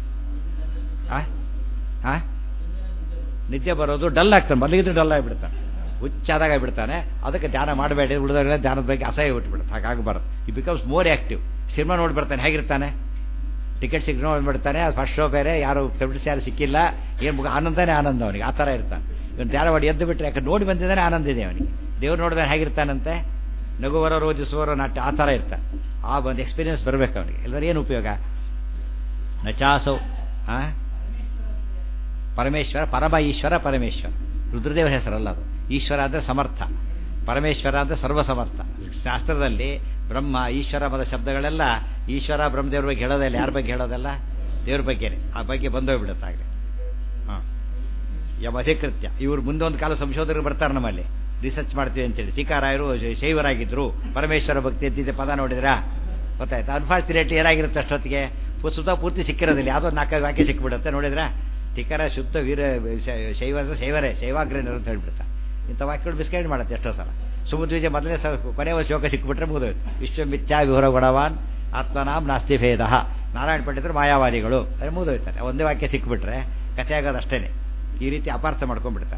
ಆ ಆ ನಿದ್ದೆ ಬರೋದು ಡಲ್ ಆಗ್ತಾನೆ ಮಲಗಿದ್ರೆ ಡಲ್ ಆಗಿಬಿಡ್ತಾನೆ ಹುಚ್ಚಾದಾಗ ಬಿಡ್ತಾನೆ ಅದಕ್ಕೆ ಧ್ಯಾನ ಮಾಡಬೇಡಿ ಉಳಿದವರೆಲ್ಲ ಧ್ಯಾನದ ಬಗ್ಗೆ ಅಸಹ್ಯ ಬಿಟ್ಬಿಡುತ್ತೆ ಹಾಗಾಗಬಾರ್ದು ಈ ಬಿಕಮ್ಸ್ ಮೋರ್ ಆ್ಯಕ್ಟಿವ್ ಸಿನಿಮಾ ನೋಡಿ ಬರ್ತಾನೆ ಹೇಗಿರ್ತಾನೆ ಟಿಕೆಟ್ ಸಿಕ್ಕ ನೋಡ್ಬಿಡ್ತಾನೆ ಅದು ಫಸ್ಟ್ ಶೋ ಬೇರೆ ಯಾರು ಸೆವೆಂಟೀಸ್ ಯಾರು ಸಿಕ್ಕಿಲ್ಲ ಏನು ಮುಗ ಆನಂದನೇ ಆನಂದ ಅವನಿಗೆ ಆ ಥರ ಇರ್ತಾನೆ ಇವನು ಧ್ಯಾನ ಮಾಡಿ ಎದ್ದು ಬಿಟ್ಟರೆ ಯಾಕೆ ನೋಡಿ ಬಂದಿದ್ದಾನೆ ಆನಂದ ಇದೆ ಅವನಿಗೆ ದೇವ್ರು ನೋಡಿದ್ರೆ ಹೇಗಿರ್ತಾನಂತೆ ನಗುವರ ರೋಜಿಸುವರ ನಾಟ್ಯ ಆ ಥರ ಇರ್ತಾನೆ ಆ ಒಂದು ಎಕ್ಸ್ಪೀರಿಯನ್ಸ್ ಬರಬೇಕು ಅವನಿಗೆ ಎಲ್ಲರೂ ಏನು ಉಪಯೋಗ ನಚಾಸೌ ಆ ಪರಮೇಶ್ವರ ಪರಮ ಈಶ್ವರ ಪರಮೇಶ್ವರ ರುದ್ರದೇವರ ಹೆಸರಲ್ಲ ಅದು ಈಶ್ವರ ಅಂದರೆ ಸಮರ್ಥ ಪರಮೇಶ್ವರ ಅಂದರೆ ಸರ್ವಸಮರ್ಥ ಶಾಸ್ತ್ರದಲ್ಲಿ ಬ್ರಹ್ಮ ಈಶ್ವರ ಪದ ಶಬ್ದಗಳೆಲ್ಲ ಈಶ್ವರ ಬ್ರಹ್ಮದೇವ್ರ ಬಗ್ಗೆ ಹೇಳೋದಿಲ್ಲ ಯಾರ ಬಗ್ಗೆ ಹೇಳೋದಲ್ಲ ದೇವ್ರ ಬಗ್ಗೆನೇ ಆ ಬಗ್ಗೆ ಬಂದೋಗ್ಬಿಡುತ್ತೆ ಆಗಲೇ ಹಾಂ ಯಮ ಅಧಿಕೃತ್ಯ ಇವರು ಮುಂದೊಂದು ಕಾಲ ಸಂಶೋಧಕರು ಬರ್ತಾರೆ ನಮ್ಮಲ್ಲಿ ರಿಸರ್ಚ್ ಮಾಡ್ತೀವಿ ಅಂತೇಳಿ ಟೀಕಾರಾಯರು ಶೈವರಾಗಿದ್ದರು ಪರಮೇಶ್ವರ ಭಕ್ತಿ ಎದ್ದಿದ್ದೆ ಪದ ನೋಡಿದ್ರಾ ಗೊತ್ತಾಯ್ತು ಅನ್ಫಾರ್ಚುನೇಟ್ಲಿ ಏನಾಗಿರುತ್ತೆ ಅಷ್ಟೊತ್ತಿಗೆ ಸುತ್ತ ಪೂರ್ತಿ ಸಿಕ್ಕಿರೋದಿಲ್ಲ ಯಾವುದೋ ನಾಲ್ಕೈದು ವಾಕ್ಯ ಸಿಕ್ಬಿಡುತ್ತೆ ನೋಡಿದ್ರಾ ಟೀಕಾರ ಶುದ್ಧ ವೀರ ಶೈವ ಅಂದ್ರೆ ಶೈವರೇ ಶೈವಾಗ್ರಹರು ಅಂತ ಹೇಳ್ಬಿಡ್ತಾ ಇಂಥ ವಾಕ್ಯಗಳು ಮಿಸ್ಗೈಡ್ ಮಾಡುತ್ತೆ ಎಷ್ಟೋ ಸಲ ಸುಮಧ್ವಿಜಯ ಮೊದಲನೇ ಸ ಕೊನೆಯ ಶ್ಲೋಕ ಸಿಕ್ಬಿಟ್ರೆ ಮುಗಿದೋಯ್ತು ವಿಶ್ವಮಿಥ್ಯಾ ವಿವರ ಗುಣವಾನ್ ಆತ್ಮನಾಂ ನಾಸ್ತಿ ಭೇದ ನಾರಾಯಣ ಪಂಡಿತರು ಮಾಯಾವಾದಿಗಳು ಅದು ಮುಗಿದೋಯ್ತಾರೆ ಒಂದೇ ವಾಕ್ಯ ಸಿಕ್ಬಿಟ್ರೆ ಕಥೆ ಆಗೋದು ಅಷ್ಟೇ ಈ ರೀತಿ ಅಪಾರ್ಥ ಮಾಡ್ಕೊಂಡ್ಬಿಡ್ತಾರೆ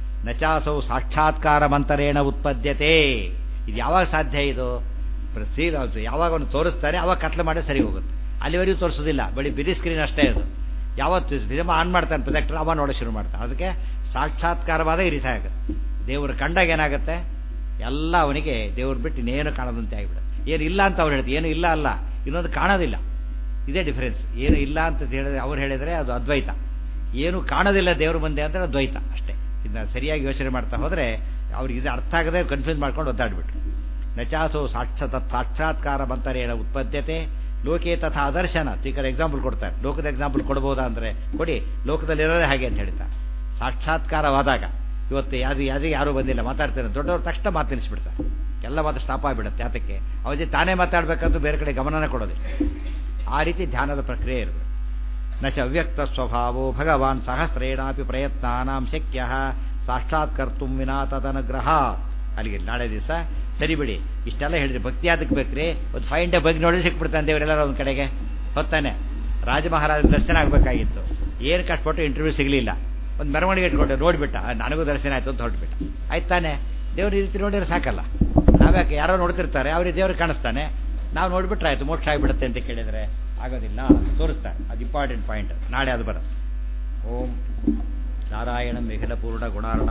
ನಚಾಸೌ ಸಾಕ್ಷಾತ್ಕಾರ ಮಂತರೇಣ ಉತ್ಪದ್ಯತೆ ಇದು ಯಾವಾಗ ಸಾಧ್ಯ ಇದು ಪ್ರತಿ ಯಾವಾಗ ಅವನು ತೋರಿಸ್ತಾರೆ ಅವಾಗ ಕತ್ಲೆ ಮಾಡಿ ಸರಿ ಹೋಗುತ್ತೆ ಅಲ್ಲಿವರೆಗೂ ತೋರಿಸೋದಿಲ್ಲ ಬರೀ ಬಿರಿ ಸ್ಕ್ರೀನ್ ಅಷ್ಟೇ ಅದು ಯಾವತ್ತು ಸಿನಿಮಾ ಆನ್ ಮಾಡ್ತಾನೆ ಪ್ರೊಜೆಕ್ಟರ್ ಅವ ನೋಡೋ ಶುರು ಮಾಡ್ತಾನೆ ಅದಕ್ಕೆ ಸಾಕ್ಷಾತ್ಕಾರವಾದ ಈ ರೀತಿ ಆಗುತ್ತೆ ದೇವರು ಕಂಡಾಗ ಏನಾಗುತ್ತೆ ಎಲ್ಲ ಅವನಿಗೆ ದೇವ್ರು ಬಿಟ್ಟು ಇನ್ನೇನು ಕಾಣದಂತೆ ಆಗಿಬಿಡುತ್ತೆ ಏನು ಇಲ್ಲ ಅಂತ ಅವ್ರು ಹೇಳ್ತಾರೆ ಏನು ಇಲ್ಲ ಅಲ್ಲ ಇನ್ನೊಂದು ಕಾಣೋದಿಲ್ಲ ಇದೇ ಡಿಫರೆನ್ಸ್ ಏನು ಇಲ್ಲ ಅಂತ ಹೇಳಿದ್ರೆ ಅವ್ರು ಹೇಳಿದರೆ ಅದು ಅದ್ವೈತ ಏನು ಕಾಣೋದಿಲ್ಲ ದೇವ್ರ ಮುಂದೆ ಅಂದರೆ ಅದ್ವೈತ ಅಷ್ಟೇ ಇದನ್ನ ಸರಿಯಾಗಿ ಯೋಚನೆ ಮಾಡ್ತಾ ಹೋದರೆ ಅವ್ರಿಗೆ ಇದು ಅರ್ಥ ಆಗದೆ ಕನ್ಫ್ಯೂಸ್ ಮಾಡ್ಕೊಂಡು ಒದ್ದಾಡ್ಬಿಟ್ರು ನಚಾಸೋ ಸಾಕ್ಷಾತ್ ಸಾಕ್ಷಾತ್ಕಾರ ಮಂತರೇಣ ಉತ್ಪದ್ಯತೆ ಲೋಕೆ ತಥಾ ಅದರ್ಶನ ಟೀಕರ್ ಎಕ್ಸಾಂಪಲ್ ಕೊಡ್ತಾರೆ ಲೋಕದ ಎಕ್ಸಾಂಪಲ್ ಕೊಡ್ಬೋದಾ ಅಂದರೆ ಕೊಡಿ ಲೋಕದಲ್ಲಿರೋದೇ ಹಾಗೆ ಅಂತ ಹೇಳ್ತಾರೆ ಸಾಕ್ಷಾತ್ಕಾರವಾದಾಗ ಇವತ್ತು ಯಾರು ಯಾರಿಗೆ ಯಾರೂ ಬಂದಿಲ್ಲ ಮಾತಾಡ್ತಾರೆ ದೊಡ್ಡವ್ರು ತಕ್ಷಣ ಮಾತು ನಿಲ್ಲಿಸ್ಬಿಡ್ತಾರೆ ಎಲ್ಲ ಮಾತು ಸ್ಟಾಪ್ ಆಗಿಬಿಡುತ್ತೆ ಯಾತಕ್ಕೆ ಅವಜಿ ತಾನೇ ಮಾತಾಡಬೇಕಂತೂ ಬೇರೆ ಕಡೆ ಗಮನನೇ ಕೊಡೋದಿಲ್ಲ ಆ ರೀತಿ ಧ್ಯಾನದ ಪ್ರಕ್ರಿಯೆ ಇರಬೇಕು ನ ಚ ಅವ್ಯಕ್ತ ಸ್ವಭಾವೋ ಭಗವಾನ್ ಸಹಸ್ರೇಣಾಪಿ ಪ್ರಯತ್ನಾನಾಂ ಶಕ್ಯ ಸಾಕ್ಷಾತ್ಕರ್ತು ವಿನಾ ತದನುಗ್ರಹ ಅಲ್ಲಿಗೆ ನಾಳೆ ದಿವಸ ಸರಿ ಬಿಡಿ ಇಷ್ಟೆಲ್ಲ ಹೇಳಿದ್ರೆ ಭಕ್ತಿ ಅದಕ್ಕೆ ಬೇಕ್ರಿ ಒಂದು ಫೈವ್ ಡೇ ಬಗ್ಗೆ ನೋಡಿ ಸಿಕ್ಬಿಡ್ತಾನೆ ದೇವರೆಲ್ಲರೂ ಒಂದು ಕಡೆಗೆ ಹೊತ್ತಾನೆ ರಾಜ ಮಹಾರಾಜ ದರ್ಶನ ಆಗಬೇಕಾಗಿತ್ತು ಏನು ಕಷ್ಟಪಟ್ಟು ಇಂಟರ್ವ್ಯೂ ಸಿಗಲಿಲ್ಲ ಒಂದು ಮೆರವಣಿಗೆ ಇಟ್ಕೊಂಡೆ ನೋಡಿಬಿಟ್ಟ ನನಗೂ ದರ್ಶನ ಆಯ್ತು ಅಂತ ಹೊರಟ್ಬಿಟ್ಟ ಆಯ್ತು ತಾನೆ ದೇವ್ರ ಈ ರೀತಿ ನೋಡಿದ್ರೆ ಸಾಕಲ್ಲ ನಾವ್ಯಾಕೆ ಯಾರೋ ನೋಡ್ತಿರ್ತಾರೆ ಅವ್ರಿಗೆ ದೇವ್ರಿಗೆ ಕಾಣಿಸ್ತಾನೆ ನಾವು ನೋಡಿಬಿಟ್ರೆ ಆಯ್ತು ಮೋಕ್ಷ ಆಗಿಬಿಡುತ್ತೆ ಅಂತ ಕೇಳಿದರೆ ಆಗೋದಿಲ್ಲ ತೋರಿಸ್ತಾರೆ ಅದು ಇಂಪಾರ್ಟೆಂಟ್ ಪಾಯಿಂಟ್ ನಾಳೆ ಅದು ಬರುತ್ತೆ ಓಂ ನಾರಾಯಣ ಮಿಹಿಲ ಪೂರ್ಣ ಗುಣಾರ್ಣ